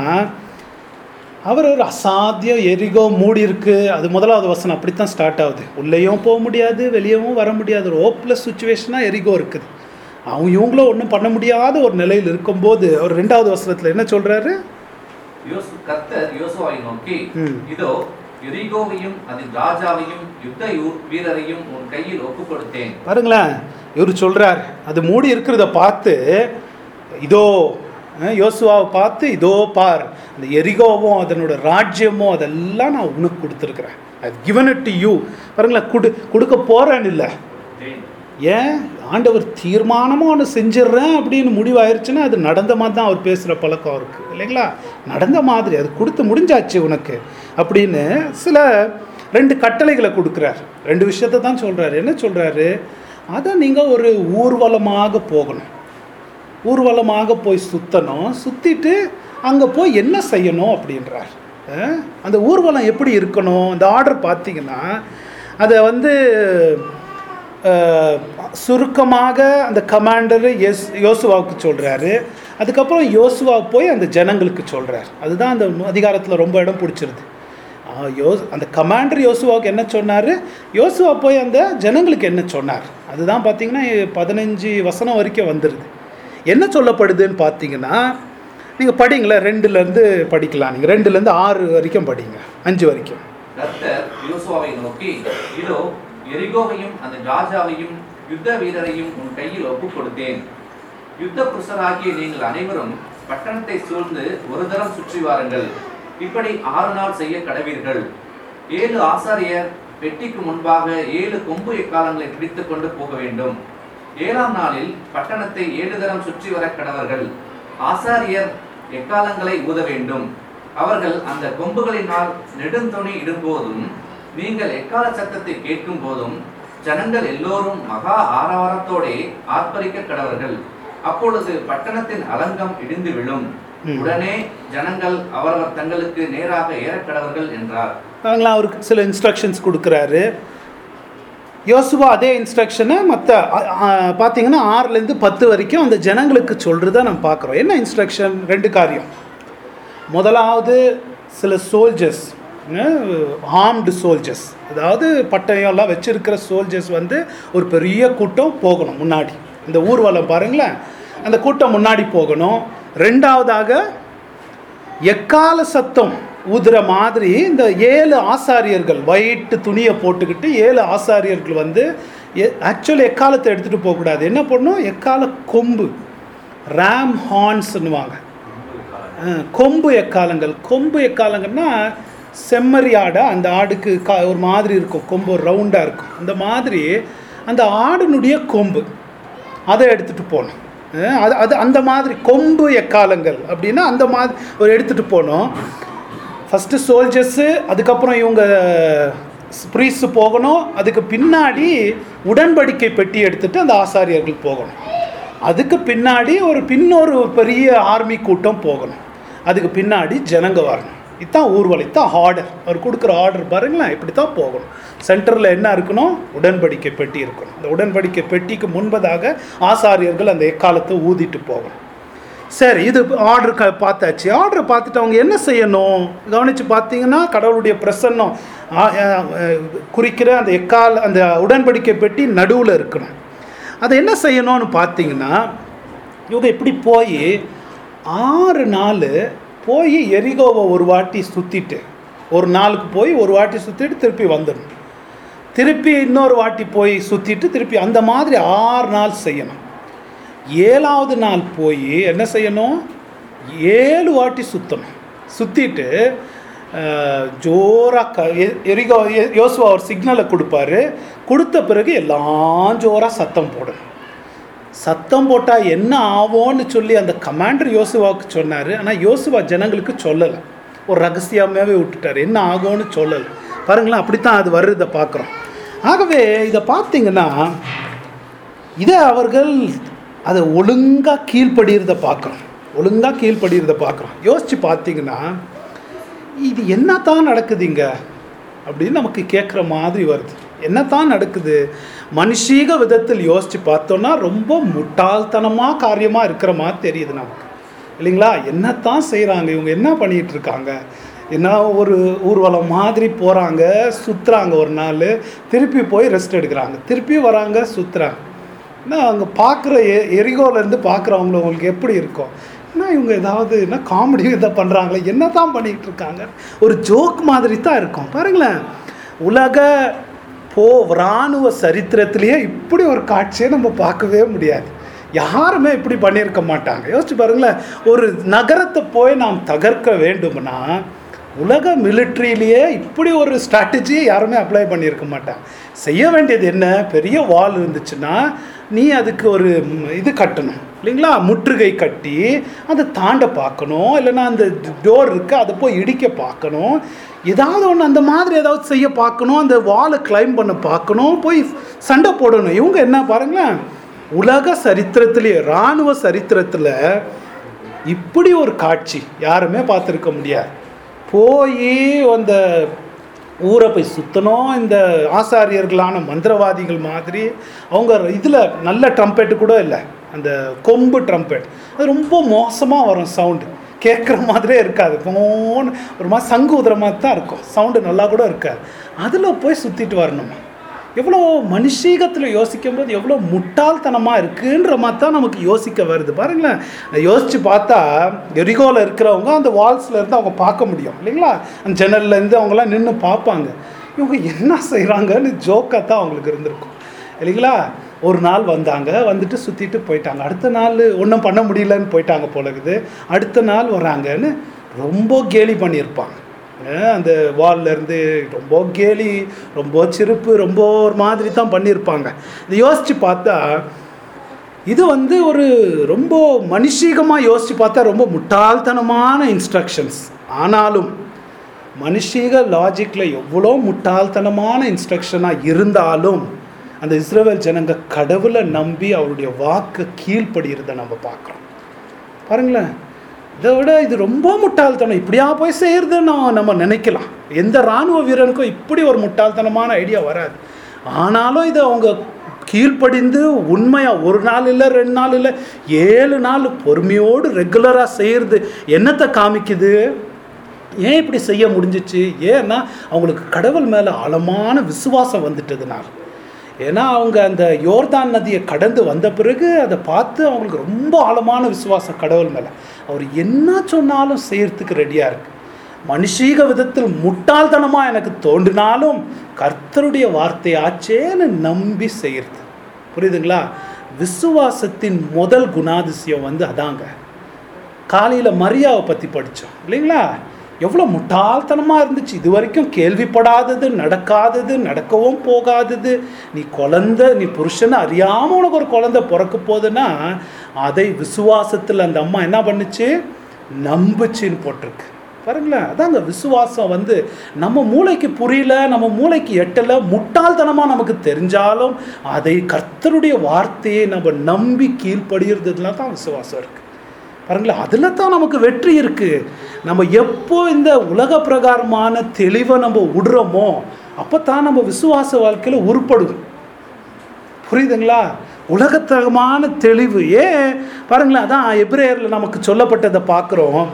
அவர் ஒரு அசாத்தியம் எரிகோ மூடி இருக்கு அது முதலாவது வசனம் அப்படித்தான் ஸ்டார்ட் ஆகுது உள்ளேயும் போக முடியாது வெளியவும் வர முடியாது ஒரு ஓப்லெஸ் சுச்சுவேஷனாக எரிகோ இருக்குது அவங்க இவங்களும் ஒன்றும் பண்ண முடியாத ஒரு நிலையில் இருக்கும்போது அவர் ரெண்டாவது வசனத்தில் என்ன சொல்கிறாரு
யோசு கர்த்தர் யோசுவாவை நோக்கி
ம்.
இதோ எரிகோவையும் அதன் ராஜாவையும் யுத்த யூ- வீரரையும் உன் கையில் ஒப்புக் கொடுத்தேன்
பாருங்களேன் இவர் சொல்றார் அது மூடி இருக்கிறத பார்த்து இதோ அஹ், யோசுவாவை பார்த்து இதோ பார் அந்த எரிகோவும் அதனோட ராஜ்யமும் அதெல்லாம் நான் உனக்கு கொடுத்துருக்குறேன் அது given it to யூ பாருங்களேன் கொடு கொடுக்க போறேன்னு இல்லை ஏன் ஆண்டவர் தீர்மானமாக ஒன்று செஞ்சிடுறேன் அப்படின்னு முடிவாயிருச்சுன்னா அது நடந்த மாதிரி தான் அவர் பேசுகிற பழக்கம் அவருக்கு இல்லைங்களா நடந்த மாதிரி அது கொடுத்து முடிஞ்சாச்சு உனக்கு அப்படின்னு சில ரெண்டு கட்டளைகளை கொடுக்குறார் ரெண்டு விஷயத்தை தான் சொல்கிறாரு என்ன சொல்கிறாரு அதை நீங்கள் ஒரு ஊர்வலமாக போகணும் ஊர்வலமாக போய் சுற்றணும் சுற்றிட்டு அங்கே போய் என்ன செய்யணும் அப்படின்றார் அஹ், அந்த ஊர்வலம் எப்படி இருக்கணும் அந்த ஆர்டர் பார்த்தீங்கன்னா அதை வந்து அஹ், சுருக்கமாக அந்த கமாண்டர் எஸ் யோசுவாவுக்கு சொல்கிறாரு அதுக்கப்புறம் யோசுவா போய் அந்த ஜனங்களுக்கு சொல்கிறார் அதுதான் அந்த அதிகாரத்தில் ரொம்ப இடம் பிடிச்சிருது ஆ, யோ அந்த கமாண்டர் யோசுவாவுக்கு என்ன சொன்னார் யோசுவா போய் அந்த ஜனங்களுக்கு என்ன சொன்னார் அதுதான் பார்த்தீங்கன்னா பதினஞ்சு வசனம் வரைக்கும் வந்துடுது என்ன சொல்லப்படுதுன்னு பார்த்தீங்கன்னா நீங்கள் படிங்களேன் ரெண்டுலேருந்து படிக்கலாம் நீங்கள் ரெண்டுலேருந்து ஆறு வரைக்கும் படிங்க அஞ்சு வரைக்கும்
கர்த்தர் யோசுவாவை நோக்கி இதோ எரிகோவையும் அந்த ராஜாவையும் யுத்த வீரரையும் உன் கையில் ஒப்புக் கொடுத்தேன் யுத்த புருஷராகிய நீங்கள் அனைவரும் பட்டணத்தை சூழ்ந்து ஒரு தரம் சுற்றி வாருங்கள் இப்படி ஆறு நாள் செய்ய கடவீர்கள் ஏழு ஆசாரியர் பெட்டிக்கு முன்பாக ஏழு கொம்பு எக்காலங்களை பிடித்துக் கொண்டு போக வேண்டும் ஏழாம் நாளில் பட்டணத்தை ஏழு தரம் சுற்றி வர கடவர்கள் ஆசாரியர் எக்காலங்களை ஊத வேண்டும் அவர்கள் அந்த கொம்புகளினால் நெடுந்தொணி இடும்போதும் நீங்கள் எக்கால சத்தத்தை கேட்கும் போதும் ஜனங்கள் எல்லோரும் மகா ஆரவாரத்தோடே ஆர்ப்பரிக்க கடவர்கள் அப்பொழுது பட்டணத்தின் அலங்கம் இடிந்து விழும்
ம்.
உடனே ஜனங்கள் அவரவர் தங்களுக்கு நேராக ஏறக்கடவர்கள் என்றார்
பாருங்களா அவருக்கு சில இன்ஸ்ட்ரக்ஷன்ஸ் கொடுக்குறாரு யோசுவா அதே இன்ஸ்ட்ரக்ஷனை மற்ற பார்த்தீங்கன்னா ஆறுலேருந்து பத்து வரைக்கும் அந்த ஜனங்களுக்கு சொல்கிறத நம்ம பார்க்குறோம் என்ன இன்ஸ்ட்ரக்ஷன் ரெண்டு காரியம் முதலாவது சில சோல்ஜர்ஸ் ஆர்ம்டு சோல்ஜர்ஸ் அதாவது பட்டயம்லாம் வச்சிருக்கிற சோல்ஜர்ஸ் வந்து ஒரு பெரிய கூட்டம் போகணும் முன்னாடி இந்த ஊர்வலம் பாருங்களேன் அந்த கூட்டம் முன்னாடி போகணும் ரெண்டாவதாக எக்கால சத்தம் ஊதுற மாதிரி இந்த ஏழு ஆசாரியர்கள் ஒயிட் துணியை போட்டுக்கிட்டு ஏழு ஆசாரியர்கள் வந்து ஆக்சுவலி எக்காலத்தை எடுத்துகிட்டு போகக்கூடாது என்ன பண்ணணும் எக்கால கொம்பு ரேம் ஹார்ன்ஸ்னுவாங்க அஹ், கொம்பு எக்காலங்கள் கொம்பு எக்காலங்கள்னா செம்மறி ஆடை அந்த ஆடுக்கு கா ஒரு மாதிரி இருக்கும் கொம்பு ஒரு ரவுண்டாக இருக்கும் அந்த மாதிரி அந்த ஆடினுடைய கொம்பு அதை எடுத்துகிட்டு போகணும் அஹ், அது அது அந்த மாதிரி கொம்பு எக்காலங்கள் அப்படின்னா அந்த மாதிரி ஒரு எடுத்துகிட்டு போகணும் ஃபஸ்ட்டு சோல்ஜர்ஸு அதுக்கப்புறம் இவங்க ப்ரீஸு போகணும் அதுக்கு பின்னாடி உடன்படிக்கை பெட்டி எடுத்துகிட்டு அந்த ஆசாரியர்கள் போகணும் அதுக்கு பின்னாடி ஒரு பின்னொரு பெரிய ஆர்மி கூட்டம் போகணும் அதுக்கு பின்னாடி ஜனங்க வரணும் இதுதான் ஊர்வலம் இதுதான் ஆர்டர் அவர் கொடுக்குற ஆர்டர் பாருங்களேன் இப்படி தான் போகணும் சென்டரில் என்ன இருக்கணும் உடன்படிக்கை பெட்டி இருக்கணும் இந்த உடன்படிக்கை பெட்டிக்கு முன்பதாக ஆசாரியர்கள் அந்த எக்காலத்தை ஊதிட்டு போகணும் சரி இது ஆர்டர் க பார்த்தாச்சு ஆர்டர் பார்த்துட்டு அவங்க என்ன செய்யணும் கவனித்து பார்த்தீங்கன்னா கடவுளுடைய பிரசன்னம் ஆ- ஆ- ஆ- குறிக்கிற அந்த எக்கால் அந்த உடன்படிக்கை பெட்டி நடுவில் இருக்கணும் அதை என்ன செய்யணும்னு பார்த்தீங்கன்னா இவங்க இப்படி போய் ஆறு நாள் போய் எரிகோவை ஒரு வாட்டி சுற்றிட்டு ஒரு நாளுக்கு போய் ஒரு வாட்டி சுற்றிட்டு திருப்பி வந்துடணும் திருப்பி இன்னொரு வாட்டி போய் சுற்றிட்டு திருப்பி அந்த மாதிரி ஆறு நாள் செய்யணும் ஏழாவது நாள் போய் என்ன செய்யணும் ஏழு வாட்டி சுற்றணும் சுற்றிட்டு ஜோராக க எ- எரிகோ எ- யோசுவா ஒரு சிக்னலை கொடுப்பாரு கொடுத்த பிறகு எல்லாம் ஜோராக சத்தம் போடணும் சத்தம் போட்டால் என்ன ஆவோன்னு சொல்லி அந்த கமாண்டர் யோசுவாவுக்கு சொன்னார் ஆனால் யோசுவா ஜனங்களுக்கு சொல்லலை ஒரு ரகசியமாகவே விட்டுட்டார் என்ன ஆகும்னு சொல்லலை பாருங்களேன் அப்படித்தான் அது வருதை பார்க்குறோம் ஆகவே இதை பார்த்தீங்கன்னா இதை அவர்கள் அதை ஒழுங்காக கீழ்ப்படிகிறத பார்க்குறோம் ஒழுங்காக கீழ்ப்படிகிறத பார்க்குறோம் யோசித்து பார்த்தீங்கன்னா இது என்னத்தான் நடக்குதுங்க அப்படின்னு நமக்கு கேட்குற மாதிரி வருது என்னத்தான் நடக்குது மனுஷீக விதத்தில் யோசித்து பார்த்தோன்னா ரொம்ப முட்டாள்தனமாக காரியமாக இருக்கிற மாதிரி தெரியுது நமக்கு இல்லைங்களா என்னத்தான் செய்கிறாங்க இவங்க என்ன பண்ணிகிட்டு இருக்காங்க என்ன ஒரு ஊர்வலம் மாதிரி போகிறாங்க சுற்றுறாங்க ஒரு நாள் திருப்பி போய் ரெஸ்ட் எடுக்கிறாங்க திருப்பி வராங்க சுற்றுறாங்க என்ன அங்கே பார்க்குற எ எரிகோலேருந்து பார்க்குறவங்கள உங்களுக்கு எப்படி இருக்கும் என்ன இவங்க ஏதாவது என்ன காமெடி இதை பண்ணுறாங்களே என்ன தான் பண்ணிக்கிட்டு இருக்காங்க ஒரு ஜோக் மாதிரி தான் இருக்கும் பாருங்களேன் உலக போ இராணுவ சரித்திரத்திலேயே இப்படி ஒரு காட்சியை நம்ம பார்க்கவே முடியாது யாருமே இப்படி பண்ணியிருக்க மாட்டாங்க யோசிச்சு பாருங்களேன் ஒரு நகரத்தை போய் நாம் தகர்க்க வேண்டும்னா உலக மிலிட்ரியிலேயே இப்படி ஒரு ஸ்ட்ராட்டஜியை யாருமே அப்ளை பண்ணியிருக்க மாட்டாங்க செய்ய வேண்டியது என்ன பெரிய வால் இருந்துச்சுன்னா நீ அதுக்கு ஒரு ம், இது கட்டணும் இல்லைங்களா முற்றுகை கட்டி அதை தாண்ட பார்க்கணும் இல்லைன்னா அந்த டோர் இருக்குது அதை போய் இடிக்க பார்க்கணும் ஏதாவது ஒன்று அந்த மாதிரி ஏதாவது செய்ய பார்க்கணும் அந்த வாலை கிளைம் பண்ண பார்க்கணும் போய் சண்டை போடணும் இவங்க என்ன பாருங்களேன் உலக சரித்திரத்திலேயே இராணுவ சரித்திரத்தில் இப்படி ஒரு காட்சி யாருமே பார்த்துருக்க முடியாது போய் அந்த ஊரை போய் சுற்றணும் இந்த ஆசாரியர்களான மந்திரவாதிகள் மாதிரி அவங்க இதில் நல்ல ட்ரம்பெட்டு கூட இல்லை அந்த கொம்பு ட்ரம்பெட் அது ரொம்ப மோசமாக வரும் சவுண்டு கேட்குற மாதிரியே இருக்காது போன்னு ஒரு மாதிரி சங்கு உதுற மாதிரி தான் இருக்கும் சவுண்டு நல்லா கூட இருக்காது அதில் போய் சுற்றிட்டு வரணுமா எவ்வளோ மனுஷீகத்தில் யோசிக்கும் போது எவ்வளோ முட்டாள்தனமாக இருக்குன்ற மாதிரி தான் நமக்கு யோசிக்க வருது பாருங்களேன் யோசித்து பார்த்தா எரிகோவில் இருக்கிறவங்க அந்த வால்ஸில் இருந்து அவங்க பார்க்க முடியும் இல்லைங்களா அந்த ஜன்னல்ல இருந்து அவங்களாம் நின்று பார்ப்பாங்க இவங்க என்ன செய்கிறாங்கன்னு ஜோக்காக தான் அவங்களுக்கு இருந்திருக்கும் இல்லைங்களா ஒரு நாள் வந்தாங்க வந்துட்டு சுற்றிட்டு போயிட்டாங்க அடுத்த நாள் ஒன்றும் பண்ண முடியலன்னு போயிட்டாங்க போல இருக்குது அடுத்த நாள் வராங்கன்னு ரொம்ப கேலி பண்ணியிருப்பாங்க அஹ் அந்த வால்ல இருந்து ரொம்ப கேலி ரொம்ப சிரிப்பு ரொம்ப ஒரு மாதிரி தான் பண்ணியிருப்பாங்க இதை யோசித்து பார்த்தா இது வந்து ஒரு ரொம்ப மனுஷீகமாக யோசித்து பார்த்தா ரொம்ப முட்டாள்தனமான இன்ஸ்ட்ரக்ஷன்ஸ் ஆனாலும் மனுஷீக லாஜிக்கில் எவ்வளோ முட்டாள்தனமான இன்ஸ்ட்ரக்ஷனாக இருந்தாலும் அந்த இஸ்ரவேல் ஜனங்க கடவுளை நம்பி அவருடைய வாக்கு கீழ்ப்படுகிறத நம்ம பார்க்குறோம் பாருங்களேன் இதை விட இது ரொம்ப முட்டாள்தனம் இப்படியா போய் செய்யறது நான் நம்ம நினைக்கலாம் எந்த இராணுவ வீரனுக்கும் இப்படி ஒரு முட்டாள்தனமான ஐடியா வராது ஆனாலும் இது அவங்க கீழ்ப்படிந்து உண்மையாக ஒரு நாள் இல்லை ரெண்டு நாள் இல்லை ஏழு நாள் பொறுமையோடு ரெகுலராக செய்கிறது என்னத்தை காமிக்குது ஏன் இப்படி செய்ய முடிஞ்சிச்சு ஏன்னா அவங்களுக்கு கடவுள் மேலே ஆழமான விசுவாசம் வந்துட்டதுனால ஏன்னா அவங்க அந்த யோர்தான் நதியை கடந்து வந்த பிறகு அதை பார்த்து அவங்களுக்கு ரொம்ப ஆழமான விசுவாசம் கடவுள் மேலே அவர் என்ன சொன்னாலும் செய்யறதுக்கு ரெடியாக இருக்கு மனுஷீக விதத்தில் முட்டாள்தனமாக எனக்கு தோன்றினாலும் கர்த்தருடைய வார்த்தையாச்சேன்னு நம்பி செய்யறது புரியுதுங்களா விசுவாசத்தின் முதல் குணாதிசயம் வந்து அதாங்க காலையில் மரியாவை பற்றி படித்தோம் இல்லைங்களா எவ்வளோ முட்டாள்தனமாக இருந்துச்சு இது வரைக்கும் கேள்விப்படாதது நடக்காதது நடக்கவும் போகாதது நீ குழந்த நீ புருஷனை அறியாமல் உனக்கு ஒரு குழந்தை பிறக்க போகுதுன்னா அதை விசுவாசத்தில் அந்த அம்மா என்ன பண்ணுச்சு நம்புச்சின்னு போட்டிருக்கு பாருங்களேன் அதாங்க விசுவாசம் வந்து நம்ம மூளைக்கு புரியல நம்ம மூளைக்கு எட்டலை முட்டாள்தனமாக நமக்கு தெரிஞ்சாலும் அதை கர்த்தருடைய வார்த்தையை நம்ம நம்பி கீழ்ப்படுகிறதுல தான் விசுவாசம் இருக்குது பாருங்களேன் அதில் தான் நமக்கு வெற்றி இருக்குது நம்ம எப்போ இந்த உலக பிரகாரமான தெளிவை நம்ம விடுறோமோ அப்போ தான் நம்ம விசுவாச வாழ்க்கையில் உருப்படுவோம் புரியுதுங்களா உலகத்தகமான தெளிவு ஏன் பாருங்களேன் அதான் எப்ரேயரில் நமக்கு சொல்லப்பட்டதை பார்க்குறோம்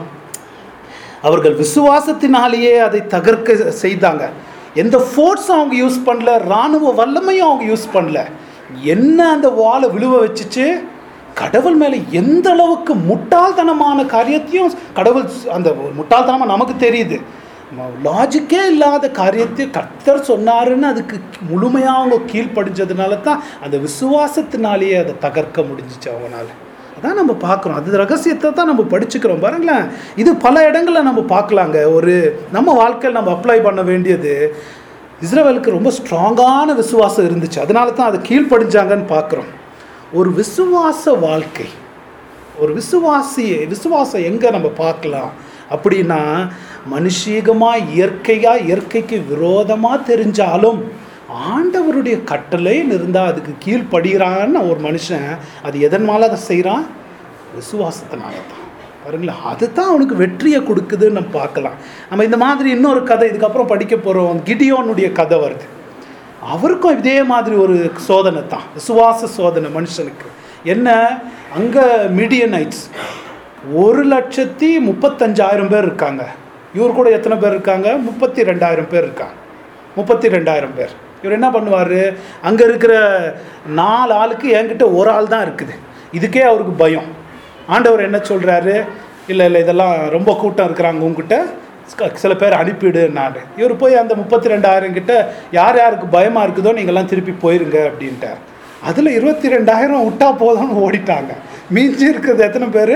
அவர்கள் விசுவாசத்தினாலேயே அதை தகர்க்க செய்தாங்க எந்த ஃபோர்ஸும் அவங்க யூஸ் பண்ணல இராணுவ வல்லமையும் அவங்க யூஸ் பண்ணல என்ன அந்த வாளை விழுவ வச்சுச்சு கடவுள் மேலே எந்த அளவுக்கு முட்டாள்தனமான காரியத்தையும் கடவுள் அந்த முட்டாள்தனமாக நமக்கு தெரியுது லாஜிக்கே இல்லாத காரியத்தை கர்த்தர் சொன்னாருன்னு அதுக்கு முழுமையாக அவங்க கீழ்ப்படிஞ்சதுனால தான் அந்த விசுவாசத்தினாலேயே அதை தகர்க்க முடிஞ்சிச்சு அவங்களால அதான் நம்ம பார்க்குறோம் அது ரகசியத்தை தான் நம்ம படிச்சுக்கிறோம் பாருங்களேன் இது பல இடங்களில் நம்ம பார்க்கலாங்க ஒரு நம்ம வாழ்க்கையில் நம்ம அப்ளை பண்ண வேண்டியது இஸ்ரேலுக்கு ரொம்ப ஸ்ட்ராங்கான விசுவாசம் இருந்துச்சு அதனால தான் அதை கீழ்ப்படிஞ்சாங்கன்னு பார்க்குறோம் ஒரு விசுவாச வாழ்க்கை ஒரு விசுவாசியை விசுவாசம் எங்கே நம்ம பார்க்கலாம் அப்படின்னா மனுஷீகமாக இயற்கையாக இயற்கைக்கு விரோதமாக தெரிஞ்சாலும் ஆண்டவருடைய கட்டளைன்னு இருந்தால் அதுக்கு கீழ்ப்படுகிறான்னு ஒரு மனுஷன் அது எதன் மேலே அதை செய்கிறான் விசுவாசத்தினால தான் பாருங்களேன் அதுதான் அவனுக்கு வெற்றியை கொடுக்குதுன்னு நம்ம பார்க்கலாம் நம்ம இந்த மாதிரி இன்னொரு கதை இதுக்கப்புறம் படிக்க போகிறோம் கிடியோனுடைய கதை வருது அவருக்கும் இதே மாதிரி ஒரு சோதனை தான் விசுவாச சோதனை மனுஷனுக்கு என்ன அங்கே மீடியனைட்ஸ் ஒரு லட்சத்தி முப்பத்தஞ்சாயிரம் பேர் இருக்காங்க இவர் கூட எத்தனை பேர் இருக்காங்க முப்பத்தி ரெண்டாயிரம் பேர் இருக்காங்க முப்பத்தி ரெண்டாயிரம் பேர் இவர் என்ன பண்ணுவார் அங்கே இருக்கிற நாலு ஆளுக்கு என்கிட்ட ஒரு ஆள் தான் இருக்குது இதுக்கே அவருக்கு பயம் ஆண்டவர் என்ன சொல்கிறாரு இல்லை இல்லை இதெல்லாம் ரொம்ப கூட்டம் இருக்கிறாங்க உங்ககிட்ட க- சில பேர் அனுப்பிடுனாரு இவர் போய் அந்த முப்பத்தி ரெண்டாயிரம் கிட்ட யார் யாருக்கு பயமாக இருக்குதோ நீங்கள்லாம் திருப்பி போயிருங்க அப்படின்ட்டார் அதில் இருபத்தி ரெண்டாயிரம் விட்டா போதும்னு ஓடிட்டாங்க மீஞ்சி இருக்கிறது எத்தனை பேர்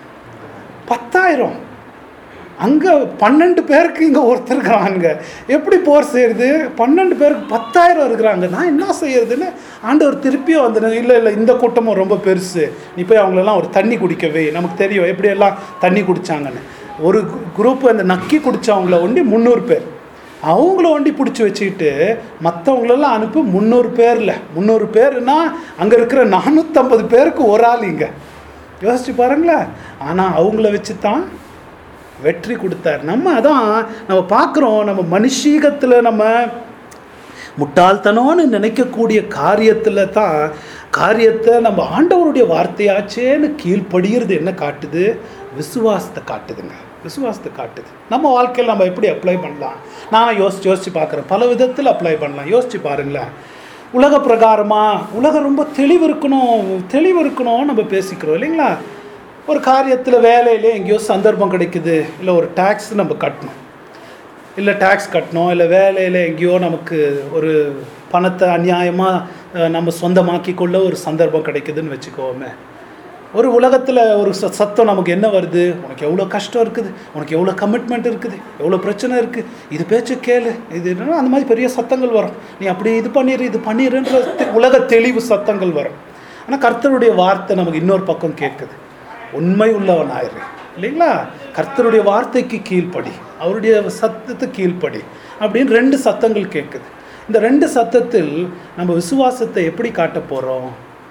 பத்தாயிரம் அங்கே பன்னெண்டு பேருக்கு இங்கே ஒருத்தர் இருக்கிறாங்க எப்படி போர் செய்யுது பன்னெண்டு பேருக்கு பத்தாயிரம் இருக்கிறாங்க நான் என்ன செய்யறதுன்னு ஆண்டவர் திருப்பியும் வந்து இல்லை இல்லை இந்த கூட்டமும் ரொம்ப பெருசு நீ போய் அவங்களெல்லாம் ஒரு தண்ணி குடிக்கவே நமக்கு தெரியும் எப்படியெல்லாம் தண்ணி குடித்தாங்கன்னு ஒரு குரூப் அந்த நக்கி குடித்தவங்கள ஒண்டி முந்நூறு பேர் அவங்கள ஒண்டி பிடிச்சி வச்சுக்கிட்டு மற்றவங்களெல்லாம் அனுப்பி முந்நூறு பேரில் முந்நூறு பேருனா அங்கே இருக்கிற நானூற்றம்பது பேருக்கு ஒரு ஆள் இங்கே யோசிச்சு பாருங்களேன் ஆனால் அவங்கள வச்சு தான் வெற்றி கொடுத்தார் நம்ம அதான் நம்ம பார்க்குறோம் நம்ம மனுஷீகத்தில் நம்ம முட்டாள்தனம்னு நினைக்கக்கூடிய காரியத்தில் தான் காரியத்தை நம்ம ஆண்டவருடைய வார்த்தையாச்சேன்னு கீழ்ப்படுகிறது என்ன காட்டுது விசுவாசத்தை காட்டுதுங்க விசுவாசத்தை காட்டுது நம்ம வாழ்க்கையில் நம்ம எப்படி அப்ளை பண்ணலாம் நான் யோசிச்சு யோசிச்சு பார்க்குறேன் பல விதத்தில் அப்ளை பண்ணலாம் யோசிச்சு பாருங்களேன் உலக பிரகாரமா உலகம் ரொம்ப தெளிவு இருக்கணும் தெளிவு இருக்கணும் நம்ம பேசிக்கிறோம் இல்லைங்களா ஒரு காரியத்தில் வேலையில எங்கேயோ சந்தர்ப்பம் கிடைக்குது இல்லை ஒரு டேக்ஸ் நம்ம கட்டணும் இல்லை டேக்ஸ் கட்டணும் இல்லை வேலையில் எங்கேயோ நமக்கு ஒரு பணத்தை அநியாயமாக நம்ம சொந்தமாக்கி கொள்ள ஒரு சந்தர்ப்பம் கிடைக்குதுன்னு வச்சுக்கோமே ஒரு உலகத்தில் ஒரு ச சத்தம் நமக்கு என்ன வருது உனக்கு எவ்வளோ கஷ்டம் இருக்குது உனக்கு எவ்வளோ கமிட்மெண்ட் இருக்குது எவ்வளோ பிரச்சனை இருக்குது இது பேச்சு கேளு இது என்னன்னா அந்த மாதிரி பெரிய சத்தங்கள் வரும் நீ அப்படி இது பண்ணிடு இது பண்ணிடுன்ற தெ- உலக தெளிவு சத்தங்கள் வரும் ஆனால் கர்த்தருடைய வார்த்தை நமக்கு இன்னொரு பக்கம் கேட்குது உண்மை உள்ளவன் ஆயிரு இல்லைங்களா கர்த்தருடைய வார்த்தைக்கு கீழ்ப்படி அவருடைய சத்தத்துக்கு கீழ்ப்படி அப்படின்னு ரெண்டு சத்தங்கள் கேட்குது இந்த ரெண்டு சத்தத்தில் நம்ம விசுவாசத்தை எப்படி காட்ட போகிறோம்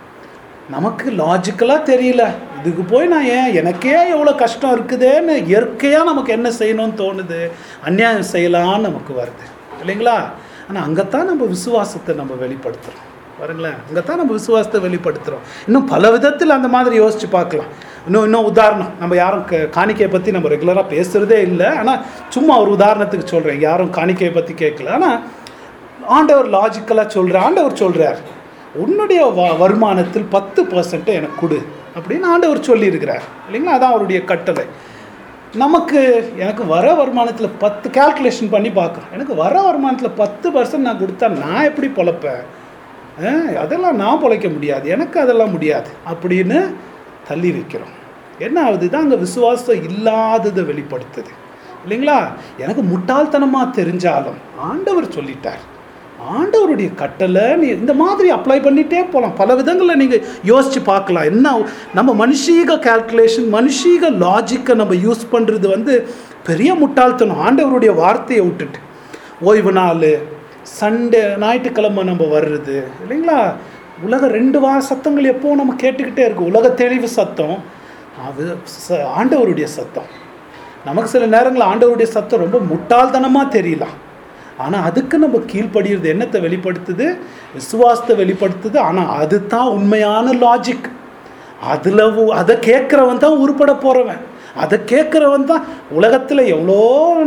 நமக்கு லாஜிக்கலாக தெரியல இதுக்கு போய் நான் ஏன் எனக்கே எவ்வளோ கஷ்டம் இருக்குதேன்னு இயற்கையாக நமக்கு என்ன செய்யணும்னு தோணுது அநியாயம் செய்யலான்னு நமக்கு வருது இல்லைங்களா ஆனால் அங்கே தான் நம்ம விசுவாசத்தை நம்ம வெளிப்படுத்துகிறோம் பாருங்களேன் அங்கே தான் நம்ம விசுவாசத்தை வெளிப்படுத்துகிறோம் இன்னும் பல விதத்தில் அந்த மாதிரி யோசித்து பார்க்கலாம் இன்னும் இன்னும் உதாரணம் நம்ம யாரும் க காணிக்கையை பற்றி நம்ம ரெகுலராக பேசுகிறதே இல்லை ஆனால் சும்மா ஒரு உதாரணத்துக்கு சொல்கிறேன் யாரும் காணிக்கையை பற்றி கேட்கல ஆனால் ஆண்டவர் லாஜிக்கலாக சொல்கிறார் ஆண்டவர் சொல்கிறார் உன்னுடைய வ வருமானத்தில் பத்து பர்சன்ட்டை எனக்கு கொடு அப்படின்னு ஆண்டவர் சொல்லியிருக்கிறார் இல்லைங்களா அதான் அவருடைய கட்டளை நமக்கு எனக்கு வர வருமானத்தில் பத்து கால்குலேஷன் பண்ணி பார்க்குறோம் எனக்கு வர வருமானத்தில் பத்து பர்சன்ட் நான் கொடுத்தா நான் எப்படி பொழைப்பேன் அஹ், அதெல்லாம் நான் பொழைக்க முடியாது எனக்கு அதெல்லாம் முடியாது அப்படின்னு தள்ளி வைக்கிறோம் என்ன ஆகுது தான் அங்கே விசுவாசம் இல்லாததை வெளிப்படுத்துது இல்லைங்களா எனக்கு முட்டாள்தனமாக தெரிஞ்சாலும் ஆண்டவர் சொல்லிட்டார் ஆண்டவருடைய கட்டளை நீ இந்த மாதிரி அப்ளை பண்ணிட்டே போகலாம் பல விதங்களில் நீங்கள் யோசித்து பார்க்கலாம் என்ன நம்ம மனுஷீக கால்குலேஷன் மனுஷீக லாஜிக்கை நம்ம யூஸ் பண்ணுறது வந்து பெரிய முட்டாள்தனம் ஆண்டவருடைய வார்த்தையை விட்டுட்டு ஓய்வு நாள் சண்டே ஞாயிற்றுக்கிழமை நம்ம வர்றது இல்லைங்களா உலக ரெண்டு வா சத்தங்கள் எப்போவும் நம்ம கேட்டுக்கிட்டே இருக்கு உலக தெளிவு சத்தம் அது ச- ஆண்டவருடைய சத்தம் நமக்கு சில நேரங்களில் ஆண்டவருடைய சத்தம் ரொம்ப முட்டாள்தனமாக தெரியலாம் ஆனால் அதுக்கு நம்ம கீழ்ப்படிகிறது என்னத்தை வெளிப்படுத்துது விசுவாசத்தை வெளிப்படுத்துது ஆனால் அதுதான் உண்மையான லாஜிக் அதில் அதை கேட்குறவன் தான் உருப்பட போகிறவன் அதை கேட்குறவன் தான் உலகத்தில் எவ்வளோ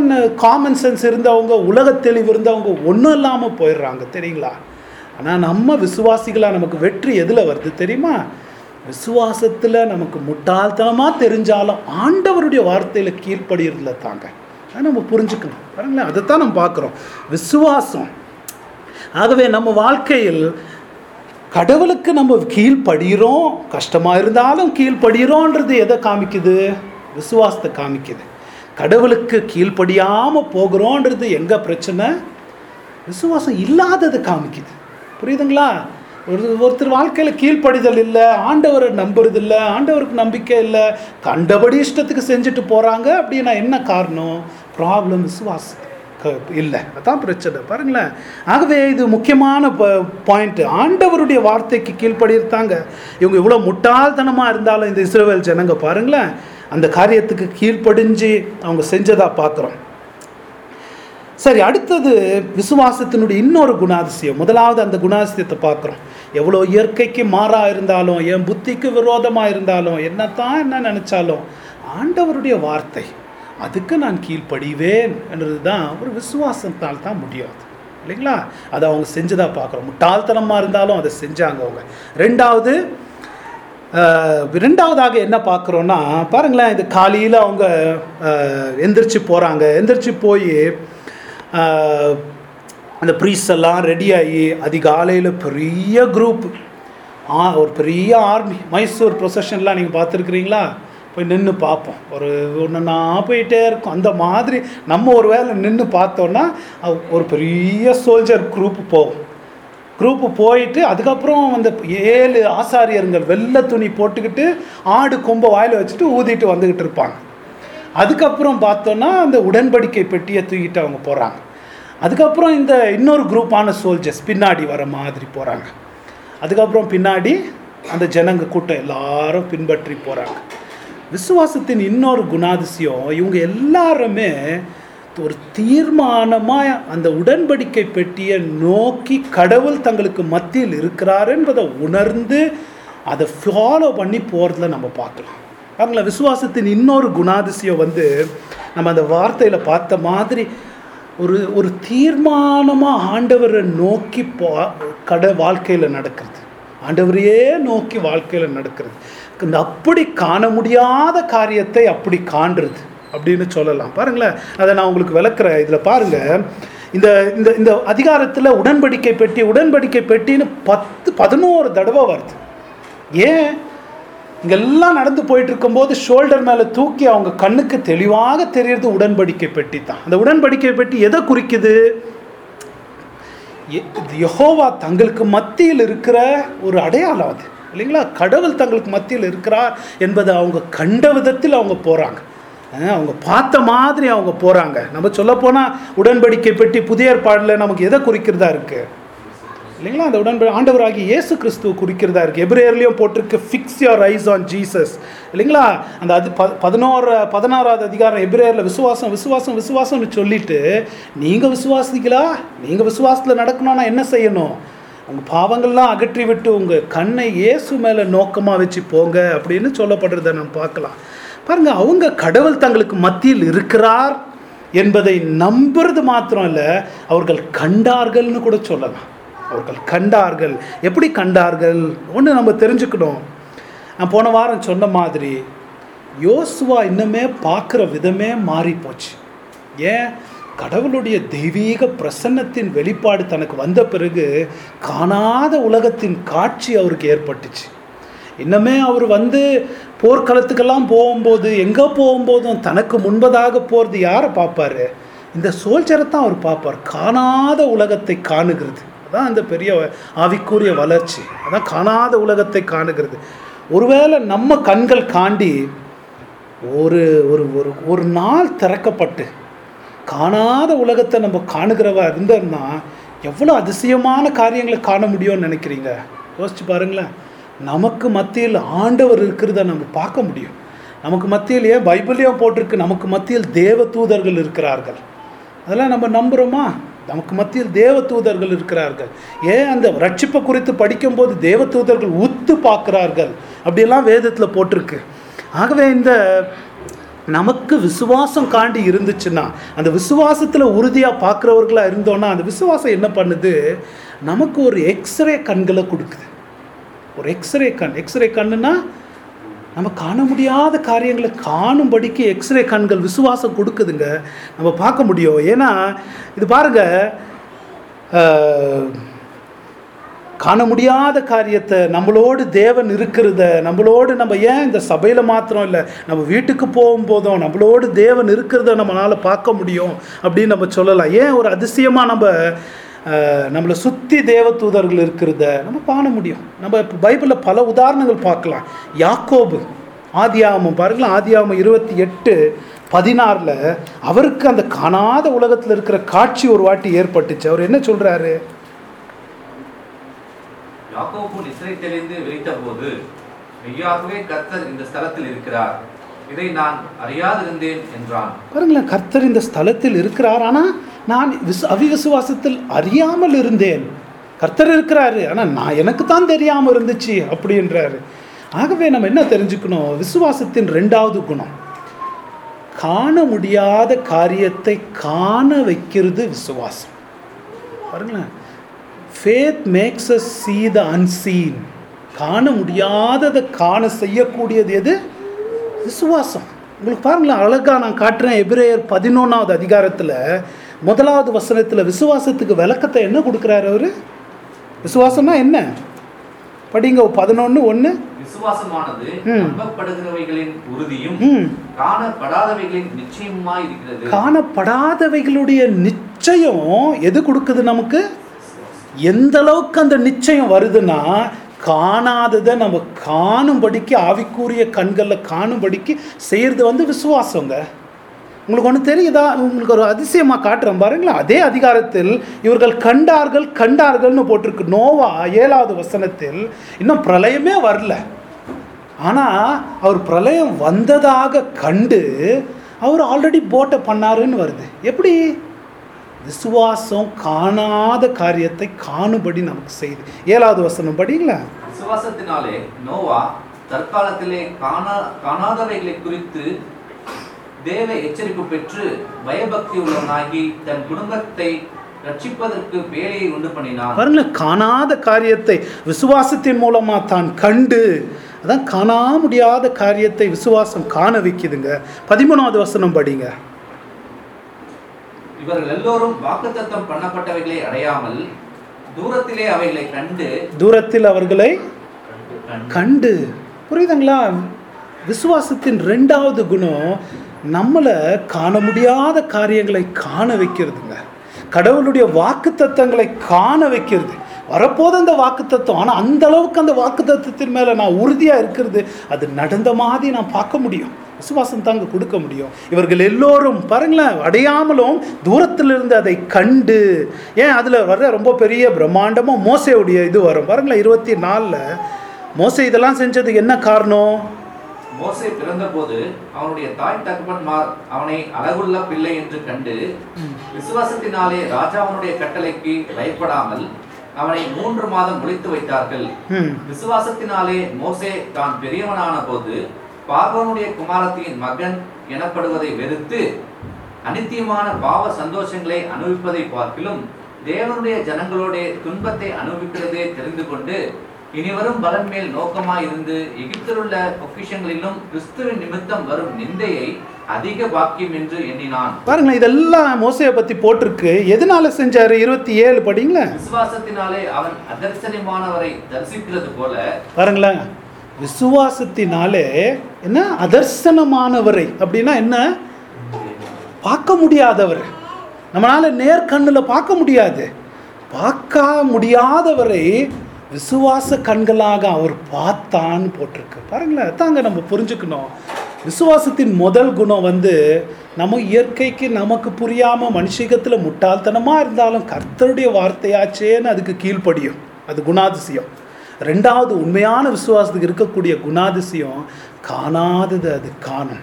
காமன் சென்ஸ் இருந்தவங்க உலக தெளிவு இருந்தவங்க ஒன்றும் இல்லாமல் போயிடுறாங்க தெரியுங்களா ஆனால் நம்ம விசுவாசிகளாக நமக்கு வெற்றி எதில் வருது தெரியுமா விசுவாசத்தில் நமக்கு முட்டாள்தனமாக தெரிஞ்சாலும் ஆண்டவருடைய வார்த்தையில் கீழ்ப்படுகிறதுல தாங்க அதை நம்ம புரிஞ்சுக்கணும் பாருங்களேன் அதைத்தான் நம்ம பார்க்குறோம் விசுவாசம் ஆகவே நம்ம வாழ்க்கையில் கடவுளுக்கு நம்ம கீழ்ப்படுகிறோம் கஷ்டமாக இருந்தாலும் கீழ்ப்படுகிறோன்றது எதை காமிக்குது விசுவாசத்தை காமிக்குது கடவுளுக்கு கீழ்ப்படியாமல் போகிறோன்றது எங்கே பிரச்சனை விசுவாசம் இல்லாததை காமிக்குது புரியுதுங்களா ஒரு ஒருத்தர் வாழ்க்கையில் கீழ்ப்படிதல் இல்லை ஆண்டவரை நம்புறது இல்லை ஆண்டவருக்கு நம்பிக்கை இல்லை கண்டபடி இஷ்டத்துக்கு செஞ்சுட்டு போகிறாங்க அப்படின்னா என்ன காரணம் ப்ராப்ளம் விசுவாசம் க- இல்லை அதான் பிரச்சனை பாருங்களேன் ஆகவே இது முக்கியமான பாயிண்ட் ஆண்டவருடைய வார்த்தைக்கு கீழ்ப்படியிருந்தாங்க இவங்க இவ்வளோ முட்டாள்தனமாக இருந்தாலும் இந்த இஸ்ரவேல் ஜனங்க பாருங்களேன் அந்த காரியத்துக்கு கீழ்ப்படிஞ்சு அவங்க செஞ்சதா பார்க்குறோம் சரி அடுத்தது விசுவாசத்தினுடைய இன்னொரு குணாதிசயம் முதலாவது அந்த குணாதிசயத்தை பார்க்குறோம் எவ்வளோ இயற்கைக்கு மாறா இருந்தாலும் என் புத்திக்கு விரோதமாக இருந்தாலும் என்னத்தான் என்ன நினச்சாலும் ஆண்டவருடைய வார்த்தை அதுக்கு நான் கீழ்ப்படிவேன் என்றது தான் ஒரு விசுவாசத்தால் தான் முடியாது இல்லைங்களா அதை அவங்க செஞ்சதா பார்க்குறோம் முட்டாள்தனமாக இருந்தாலும் அதை செஞ்சாங்க அவங்க ரெண்டாவது ஆஹ், ரெண்டாவதாக என்ன பார்க்குறோன்னா பாருங்களேன் இது காலையில் அவங்க ஆஹ், எந்திரிச்சு போகிறாங்க எந்திரிச்சு போய் ஆஹ், அந்த ப்ரீஸ் எல்லாம் ரெடி ஆகி அதிகாலையில் பெரிய குரூப் ஆ ஒரு பெரிய ஆர்மி மைசூர் ப்ரொசஷன்லாம் நீங்கள் பார்த்துருக்குறீங்களா போய் நின்று பார்ப்போம் ஒரு ஒன்றுனா போயிட்டே இருக்கும் அந்த மாதிரி நம்ம ஒரு வேளை நின்று பார்த்தோன்னா அஹ், ஒரு பெரிய சோல்ஜர் குரூப் போகும் குரூப்பு போயிட்டு அதுக்கப்புறம் அந்த ஏழு ஆசாரியர்கள் வெள்ளை துணி போட்டுக்கிட்டு ஆடு கொம்பை வாயில் வச்சுட்டு ஊதிட்டு வந்துக்கிட்டு இருப்பாங்க அதுக்கப்புறம் பார்த்தோன்னா அந்த உடன்படிக்கை பெட்டியை தூக்கிட்டு அவங்க போகிறாங்க அதுக்கப்புறம் இந்த இன்னொரு குரூப்பான சோல்ஜர்ஸ் பின்னாடி வர மாதிரி போகிறாங்க அதுக்கப்புறம் பின்னாடி அந்த ஜனங்க கூட்டம் எல்லாரும் பின்பற்றி போகிறாங்க விசுவாசத்தின் இன்னொரு குணாதிசயம் இவங்க எல்லாருமே ஒரு தீர்மானமாக அந்த உடன்படிக்கை பெட்டியை நோக்கி கடவுள் தங்களுக்கு மத்தியில் இருக்கிறார் என்பதை உணர்ந்து அதை ஃபாலோ பண்ணி போகிறதுல நம்ம பார்க்கலாம் பாருங்களேன் விசுவாசத்தின் இன்னொரு குணாதிசயம் வந்து நம்ம அந்த வார்த்தையில் பார்த்த மாதிரி ஒரு ஒரு தீர்மானமாக ஆண்டவரை நோக்கி போ கட வாழ்க்கையில் நடக்கிறது ஆண்டவரையே நோக்கி வாழ்க்கையில் நடக்கிறது இந்த அப்படி காண முடியாத காரியத்தை அப்படி காண்றது அப்படின்னு சொல்லலாம் பாருங்களேன் அதை நான் உங்களுக்கு விளக்குறேன் இதில் பாருங்க இந்த இந்த இந்த அதிகாரத்தில் உடன்படிக்கை பெட்டி உடன்படிக்கை பெட்டின்னு பத்து பதினோரு தடவை வருது ஏன் இங்கெல்லாம் நடந்து போயிட்டு இருக்கும்போது ஷோல்டர் மேலே தூக்கி அவங்க கண்ணுக்கு தெளிவாக தெரியறது உடன்படிக்கை பெட்டி தான் அந்த உடன்படிக்கை பெட்டி எதை குறிக்குது எ- யெகோவா தங்களுக்கு மத்தியில் இருக்கிற ஒரு அடையாளம் அது இல்லைங்களா கடவுள் தங்களுக்கு மத்தியில் இருக்கிறார் என்பதை அவங்க கண்ட விதத்தில் அவங்க போகிறாங்க அவங்க பார்த்த மாதிரி அவங்க போகிறாங்க நம்ம சொல்லப்போனால் உடன்படிக்கை பெட்டி புதிய ஏற்பாடில் நமக்கு எதை குறிக்கிறதா இருக்குது இல்லைங்களா அந்த உடன்படி ஆண்டவராகிய இயேசு கிறிஸ்துவ குறிக்கிறதா இருக்கு எபிரேயர்லையும் போட்டிருக்கு fix your eyes on Jesus இல்லைங்களா அந்த அது ப பதினோரு பதினாறாவது அதிகாரம் எபிரேயரில் விசுவாசம் விசுவாசம் விசுவாசம்னு சொல்லிட்டு நீங்கள் விசுவாசிங்களா நீங்கள் விசுவாசத்தில் நடக்கணும்னா என்ன செய்யணும் உங்கள் பாவங்கள்லாம் அகற்றி விட்டு உங்கள் கண்ணை இயேசு மேலே நோக்கமாக வச்சு போங்க அப்படின்னு சொல்லப்படுறத நம்ம பார்க்கலாம் பாருங்க அவங்க கடவுள் தங்களுக்கு மத்தியில் இருக்கிறார் என்பதை நம்புறது மாத்திரம் இல்லை அவர்கள் கண்டார்கள்னு கூட சொல்லலாம் அவர்கள் கண்டார்கள் எப்படி கண்டார்கள் ஒன்று நம்ம தெரிஞ்சுக்கணும் நான் போன வாரம் சொன்ன மாதிரி யோசுவா இன்னுமே பார்க்குற விதமே மாறி போச்சு ஏன் கடவுளுடைய தெய்வீக பிரசன்னத்தின் வெளிப்பாடு தனக்கு வந்த பிறகு காணாத உலகத்தின் காட்சி அவருக்கு ஏற்பட்டுச்சு இன்னமே அவர் வந்து போர்க்களத்துக்கெல்லாம் போகும்போது எங்கே போகும்போதும் தனக்கு முன்பதாக போகிறது யாரை பார்ப்பாரு இந்த சோல்ஜரை தான் அவர் பார்ப்பார் காணாத உலகத்தை காணுகிறது அதான் அந்த பெரிய ஆவிக்குரிய வளர்ச்சி அதான் காணாத உலகத்தை காணுகிறது ஒருவேளை நம்ம கண்கள் காண்டி ஒரு ஒரு ஒரு ஒரு நாள் திறக்கப்பட்டு காணாத உலகத்தை நம்ம காணுகிறவா இருந்தோம்னா எவ்வளோ அதிசயமான காரியங்களை காண முடியும்னு நினைக்கிறீங்க யோசிச்சு பாருங்களேன் நமக்கு மத்தியில் ஆண்டவர் இருக்கிறத நம்ம பார்க்க முடியும் நமக்கு மத்தியில் ஏன் பைபிளையும் போட்டிருக்கு நமக்கு மத்தியில் தேவ தூதர்கள் இருக்கிறார்கள் அதெல்லாம் நம்ம நம்புகிறோமா நமக்கு மத்தியில் தேவ தூதர்கள் இருக்கிறார்கள் ஏன் அந்த ரட்சிப்பை குறித்து படிக்கும்போது தேவ தூதர்கள் உத்து பார்க்கிறார்கள் அப்படியெல்லாம் வேதத்தில் போட்டிருக்கு ஆகவே இந்த நமக்கு விசுவாசம் காண்டி இருந்துச்சுன்னா அந்த விசுவாசத்தில் உறுதியாக பார்க்குறவர்களாக இருந்தோன்னா அந்த விசுவாசம் என்ன பண்ணுது நமக்கு ஒரு எக்ஸ்ரே கண்களை கொடுக்குது ஒரு எக்ஸ்ரே கண் எக்ஸ்ரே கண்ணுனா நம்ம காண முடியாத காரியங்களை காணும்படிக்கு எக்ஸ்ரே கண்கள் விசுவாசம் கொடுக்குதுங்க நம்ம பார்க்க முடியும் ஏன்னா இது பாருங்க அஹ், காண முடியாத காரியத்தை நம்மளோடு தேவன் இருக்கிறத நம்மளோடு நம்ம ஏன் இந்த சபையில் மாத்திரம் இல்லை நம்ம வீட்டுக்கு போகும்போதும் நம்மளோடு தேவன் இருக்கிறத நம்மளால் பார்க்க முடியும் அப்படின்னு நம்ம சொல்லலாம் ஏன் ஒரு அதிசயமாக நம்ம அஹ், நம்மளை சுற்றி தேவ தூதர்கள் இருக்கிறத நம்ம காண முடியும் நம்ம இப்போ பைபிளில் பல உதாரணங்கள் பார்க்கலாம் யாக்கோபு ஆதியாமம் பாருங்களேன் ஆதியாமம் இருபத்தி எட்டு பதினாறில் அவருக்கு அந்த காணாத உலகத்தில் இருக்கிற காட்சி ஒரு வாட்டி ஏற்பட்டுச்சு அவர் என்ன சொல்கிறாரு
யாக்கோபு நித்திரை தெளிந்து விழித்தபோது மெய்யாகவே கர்த்தர் இந்த ஸ்தலத்தில் இருக்கிறார் இதை நான் அறியாதிருந்தேன் என்றான்
பாருங்களேன் கர்த்தர் இந்த ஸ்தலத்தில் இருக்கிறார் ஆனால் நான் விஸ் அவிவிசுவாசத்தில் அறியாமல் இருந்தேன் கர்த்தர் இருக்கிறாரு ஆனால் நான் எனக்கு தான் தெரியாமல் இருந்துச்சு அப்படின்றாரு ஆகவே நம்ம என்ன தெரிஞ்சுக்கணும் விசுவாசத்தின் ரெண்டாவது குணம் காண முடியாத காரியத்தை காண வைக்கிறது விசுவாசம் பாருங்களேன் faith makes us see the unseen காண முடியாததை காண செய்யக்கூடியது எது விசுவாசம் உங்களுக்கு பாருங்களேன் அழகா நான் காட்டுறேன் எபிரேயர் பதினொன்றாவது அதிகாரத்தில் முதலாவது வசனத்தில் விசுவாசத்துக்கு விளக்கத்தை என்ன கொடுக்குறாரு அவர் விசுவாசம்னா என்ன படிங்க பதினொன்று ஒன்று
விசுவாசமானது
ம்.
நம்பப்படுகிறவைகளின் உறுதியும்
ம்
காணப்படாதவைகளின் நிச்சயமாய் இருக்கிறது
காணப்படாதவைகளுடைய நிச்சயம் எது கொடுக்குது நமக்கு எந்த அளவுக்கு அந்த நிச்சயம் வருதுன்னா காணாததை நம்ம காணும்படிக்கு ஆவிக்குரிய கண்களில் காணும்படிக்கு செய்கிறது வந்து விசுவாசங்க உங்களுக்கு ஒன்று தெரியுதா உங்களுக்கு ஒரு அதிசயமாக காட்டுறேன் பாருங்களேன் அதே அதிகாரத்தில் இவர்கள் கண்டார்கள் கண்டார்கள்னு போட்டிருக்கு நோவா ஏழாவது வசனத்தில் இன்னும் பிரளயமே வரல ஆனால் அவர் பிரளயம் வந்ததாக கண்டு அவர் ஆல்ரெடி போட்டை பண்ணாருன்னு வருது எப்படி விசுவாசம் காணாத காரியத்தை காணும்படி நமக்கு செய்யுது ஏழாவது வசனம் படிங்களா
விசுவாசத்தினாலே நோவா தற்காலத்திலே காணா காணாதவைகளை குறித்து தேவ எச்சரிப்பு பெற்று பயபக்தி உள்ளவனாகி தன் குடும்பத்தை ரட்சிப்பதற்கு வேலையை உண்டு பண்ணினான்
பாருங்களேன் காணாத காரியத்தை விசுவாசத்தின் மூலமா தான் கண்டு அதான் காணா முடியாத காரியத்தை விசுவாசம் காண வைக்குதுங்க பதிமூணாவது வசனம் படிங்க
இவர்கள் எல்லோரும் வாக்குத்தத்தம் பண்ணப்பட்டவைகளை அடையாமல் தூரத்திலே அவைகளை கண்டு
தூரத்தில் அவர்களை கண்டு புரியுதுங்களா விசுவாசத்தின் ரெண்டாவது குணம் நம்மளை காண முடியாத காரியங்களை காண வைக்கிறதுங்க கடவுளுடைய வாக்கு தத்தங்களை காண வைக்கிறது வரப்போது அந்த வாக்கு தத்துவம் ஆனால் அந்த அளவுக்கு அந்த வாக்கு தத்துவத்தின் மேலே நான் உறுதியாக இருக்கிறது அது நடந்த மாதிரி நான் பார்க்க முடியும் விசுவாசம் தாங்க கொடுக்க முடியும் இவர்கள் எல்லோரும் பாருங்களேன் அடையாமலும் தூரத்திலிருந்து அதை கண்டு ஏன் அதில் வர்ற ரொம்ப பெரிய பிரம்மாண்டமாக மோசையுடைய இது வரும் பாருங்களேன் இருபத்தி நாலில் மோசை இதெல்லாம் செஞ்சதுக்கு என்ன காரணம்
மோசே பிறந்தபோது அவனுடைய தாய் தகப்பன்மார் அவனை அழகுள்ள பிள்ளை என்று கண்டு விசுவாசத்தினாலே ராஜாவனுடைய கட்டளைக்கு பயப்படாமல் அவனை மூன்று மாதம் ஒழித்து வைத்தார்கள்
ம்
விசுவாசத்தினாலே மோசே தான் பெரியவனான போது பார்வோனுடைய குமாரத்தியின் மகன் எனப்படுவதை வெறுத்து அனித்தியமான பாவ சந்தோஷங்களை அனுபவிப்பதை பார்க்கிலும் தேவனுடைய ஜனங்களோட துன்பத்தை அனுபவிக்கிறதே தெரிந்து கொண்டு இனிவரும் பலன் மேல் நோக்கமாய் இருந்து எகிப்திலுள்ள பொக்கிஷங்களிலும் கிறிஸ்துவின் நிமித்தம் வரும் நிந்தையை அதிக பாக்கியம் என்று எண்ணினான்
பாருங்களேன் இதெல்லாம் மோசையை பற்றி போட்டிருக்கு எதனால செஞ்சாரு இருபத்தி ஏழு படிங்களேன்
விசுவாசத்தினாலே அவன் அதர்சனமானவரை தரிசிக்கிறது போல
பாருங்களேன் விசுவாசத்தினாலே என்ன அதர்சனமானவரை அப்படின்னா என்ன பார்க்க முடியாதவர் நம்மளால நேர்கண்ணில் பார்க்க முடியாது பார்க்க முடியாதவரை விசுவாச கண்களாக அவர் பார்த்தான்னு போட்டிருக்கு பாருங்களேன் அதாங்க நம்ம புரிஞ்சுக்கணும் விசுவாசத்தின் முதல் குணம் வந்து நம்ம இயற்கைக்கு நமக்கு புரியாமல் மனுஷிகத்தில் முட்டாள்தனமாக இருந்தாலும் கர்த்தருடைய வார்த்தையாச்சேன்னு அதுக்கு கீழ்ப்படியும் அது குணாதிசயம் ரெண்டாவது உண்மையான விசுவாசத்துக்கு இருக்கக்கூடிய குணாதிசயம் காணாதது அது காணும்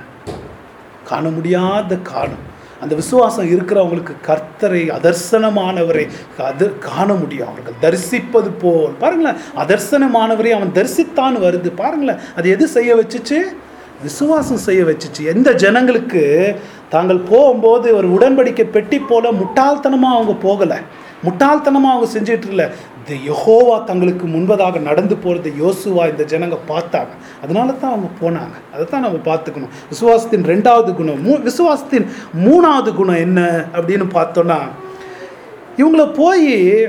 காண முடியாத காணும் அந்த விசுவாசம் இருக்கிறவங்களுக்கு கர்த்தரை அதர்சனமானவரை அது காண முடியும் அவர்கள் தரிசிப்பது போல் பாருங்களேன் அதர்சனமானவரை அவன் தரிசித்தான் வருது பாருங்களேன் அது எது செய்ய வச்சுச்சு விசுவாசம் செய்ய வச்சுச்சு எந்த ஜனங்களுக்கு தாங்கள் போகும்போது ஒரு உடன்படிக்கை பெட்டி போல முட்டாள்தனமாக அவங்க போகலை முட்டாள்தனமாக அவங்க செஞ்சிட்டு இல்லை இந்த யெகோவா தங்களுக்கு முன்பதாக நடந்து போகிறத யோசுவா இந்த ஜனங்க பார்த்தாங்க அதனால தான் அவங்க போனாங்க அதை தான் நம்ம பார்த்துக்கணும் விசுவாசத்தின் ரெண்டாவது குணம் மூ விசுவாசத்தின் மூணாவது குணம் என்ன அப்படின்னு பார்த்தோன்னா இவங்கள போய்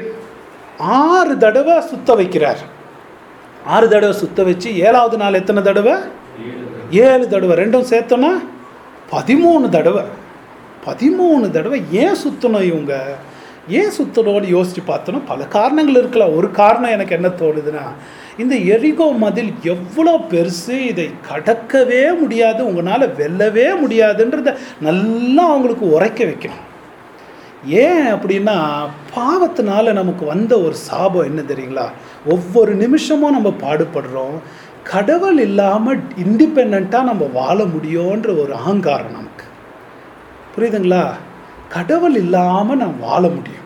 ஆறு தடவை சுத்த வைக்கிறார் ஆறு தடவை சுத்த வச்சு ஏழாவது நாள் எத்தனை தடவை ஏழு தடவை ரெண்டும் சேர்த்தோன்னா பதிமூணு தடவை பதிமூணு தடவை ஏன் சுற்றணும் இவங்க ஏன் சுற்றணும்னு யோசித்து பார்த்தோன்னா பல காரணங்கள் இருக்கலாம் ஒரு காரணம் எனக்கு என்ன தோணுதுன்னா இந்த எரிகோ மதில் எவ்வளோ பெருசு இதை கடக்கவே முடியாது உங்களால் வெல்லவே முடியாதுன்றத நல்லா அவங்களுக்கு உரைக்க வைக்கணும் ஏன் அப்படின்னா பாவத்தினால நமக்கு வந்த ஒரு சாபம் என்ன தெரியுங்களா ஒவ்வொரு நிமிஷமும் நம்ம பாடுபடுறோம் கடவுள் இல்லாமல் இண்டிபெண்ட்டாக நம்ம வாழ முடியுன்ற ஒரு அகங்காரம் நமக்கு புரியுதுங்களா கடவுள் இல்லாமல் நான் வாழ முடியும்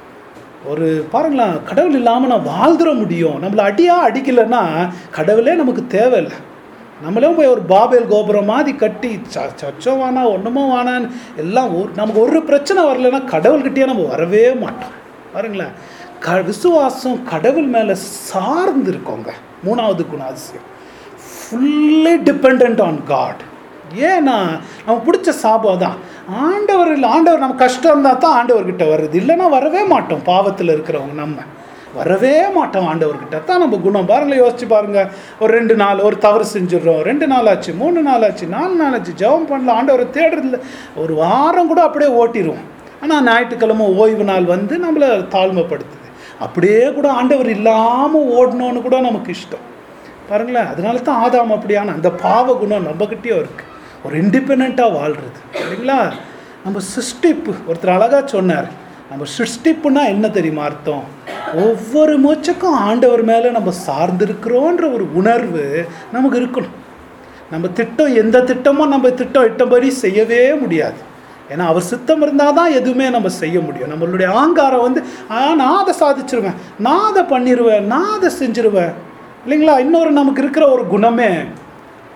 ஒரு பாருங்களேன் கடவுள் இல்லாமல் நான் வாழ்ந்துட முடியும் நம்மளை அடியாக அடிக்கலைன்னா கடவுளே நமக்கு தேவையில்லை நம்மளே போய் ஒரு பாபேல் கோபுரம் மாதிரி கட்டி ச சச்சோ வேணா ஒன்றுமோ வேணான்னு எல்லாம் ஒரு நமக்கு ஒரு பிரச்சனை வரலைன்னா கடவுள்கிட்டயே நம்ம வரவே மாட்டோம் பாருங்களேன் க விசுவாசம் கடவுள் மேலே சார்ந்து இருக்கோங்க மூணாவது குணாதிசயம் ஃபுல்லி டிபெண்ட் ஆன் காட் ஏன்னா நமக்கு பிடிச்ச சாபம் தான் ஆண்டவர் இல்லை ஆண்டவர் நம்ம கஷ்டம் இருந்தால் தான் ஆண்டவர்கிட்ட வருது இல்லைன்னா வரவே மாட்டோம் பாவத்தில் இருக்கிறவங்க நம்ம வரவே மாட்டோம் ஆண்டவர்கிட்ட தான் நம்ம குணம் பாருங்களேன் யோசிச்சு பாருங்க ஒரு ரெண்டு நாள் ஒரு தவறு செஞ்சிடுறோம் ரெண்டு நாள் ஆச்சு மூணு நாள் ஆச்சு நாலு நாள் ஆச்சு ஜெபம் பண்ணல ஆண்டவரை தேடுறதில்ல ஒரு வாரம் கூட அப்படியே ஓட்டிடுவோம் ஆனால் ஞாயிற்றுக்கிழமை ஓய்வு நாள் வந்து நம்மளை தாழ்மைப்படுத்துது அப்படியே கூட ஆண்டவர் இல்லாமல் ஓடணும்னு கூட நமக்கு இஷ்டம் பாருங்களேன் அதனால தான் ஆதாம் அப்படியான அந்த பாவ குணம் நம்மகிட்டயும் இருக்குது ஒரு இண்டிபெண்ட்டாக வாழ்கிறது சரிங்களா நம்ம சிருஷ்டிப்பு ஒருத்தர் அழகாக சொன்னார் நம்ம சிருஷ்டிப்புனா என்ன தெரியுமா அர்த்தம் ஒவ்வொரு மூச்சுக்கும் ஆண்டவர் மேலே நம்ம சார்ந்திருக்கிறோன்ற ஒரு உணர்வு நமக்கு இருக்கணும் நம்ம திட்டம் எந்த திட்டமும் நம்ம திட்டம் இட்டபடி செய்யவே முடியாது ஏன்னா அவர் சித்தம் இருந்தால் தான் எதுவுமே நம்ம செய்ய முடியும் நம்மளுடைய ஆங்காரம் வந்து ஆ நான் அதை சாதிச்சிருவேன் நான் அதை பண்ணிடுவேன் நான் அதை செஞ்சிருவேன் இல்லைங்களா இன்னொரு நமக்கு இருக்கிற ஒரு குணமே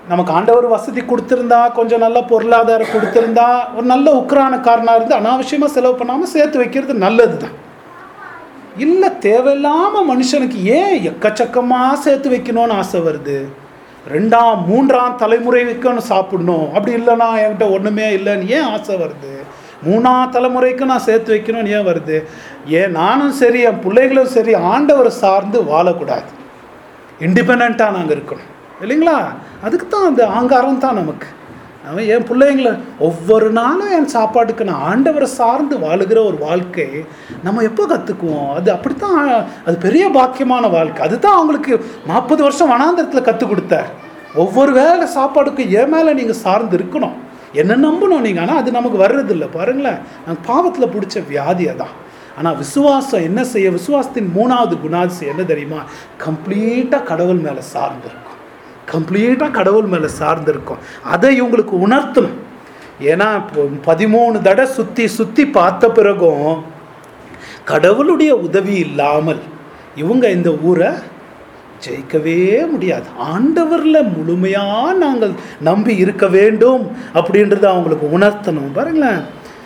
நமக்கு ஆண்டவர் வசதி கொடுத்துருந்தா கொஞ்சம் நல்ல பொருளாதாரம் கொடுத்துருந்தா ஒரு நல்ல உக்ரானக்காரனாக இருந்து அனாவசியமாக செலவு பண்ணாமல் சேர்த்து வைக்கிறது நல்லது தான் இல்லை தேவையில்லாமல் மனுஷனுக்கு ஏன் எக்கச்சக்கமாக சேர்த்து வைக்கணும்னு ஆசை வருது ரெண்டாம் மூன்றாம் தலைமுறை வைக்கணும் சாப்பிடணும் அப்படி இல்லைனா என்கிட்ட ஒன்றுமே இல்லைன்னு ஏன் ஆசை வருது மூணாம் தலைமுறைக்கு நான் சேர்த்து வைக்கணும்னு ஏன் வருது ஏன் நானும் சரி என் பிள்ளைகளும் சரி ஆண்டவரை சார்ந்து வாழக்கூடாது இண்டிபெண்ட்டாக நாங்கள் இருக்கணும் இல்லைங்களா அதுக்கு தான் அந்த ஆங்காரம் தான் நமக்கு அவன் என் பிள்ளைங்கள ஒவ்வொரு நாளும் என் சாப்பாட்டுக்கு நான் ஆண்டவரை சார்ந்து வாழுகிற ஒரு வாழ்க்கை நம்ம எப்போ கற்றுக்குவோம் அது அப்படித்தான் அது பெரிய பாக்கியமான வாழ்க்கை அதுதான் அவங்களுக்கு நாற்பது வருஷம் வனாந்தரத்தில் கற்றுக் கொடுத்தார் ஒவ்வொரு வேளை சாப்பாடுக்கு என் மேலே நீங்கள் சார்ந்து இருக்கணும் என்ன நம்பணும் நீங்கள் ஆனால் அது நமக்கு வர்றதில்ல பாருங்களேன் நாங்கள் பாவத்தில் பிடிச்ச வியாதி அதான் ஆனால் விசுவாசம் என்ன செய்ய விசுவாசத்தின் மூணாவது குணாதிசயம் என்ன தெரியுமா கம்ப்ளீட்டாக கடவுள் மேலே சார்ந்திருக்கும் கம்ப்ளீட்டாக கடவுள் மேலே சார்ந்திருக்கும் அதை இவங்களுக்கு உணர்த்தணும் ஏன்னா இப்போ பதிமூணு தடவை சுற்றி சுற்றி பார்த்த பிறகும் கடவுளுடைய உதவி இல்லாமல் இவங்க இந்த ஊரை ஜெயிக்கவே முடியாது ஆண்டவரில் முழுமையாக நாங்கள் நம்பி இருக்க வேண்டும் அப்படின்றத அவங்களுக்கு உணர்த்தணும் பாருங்களேன்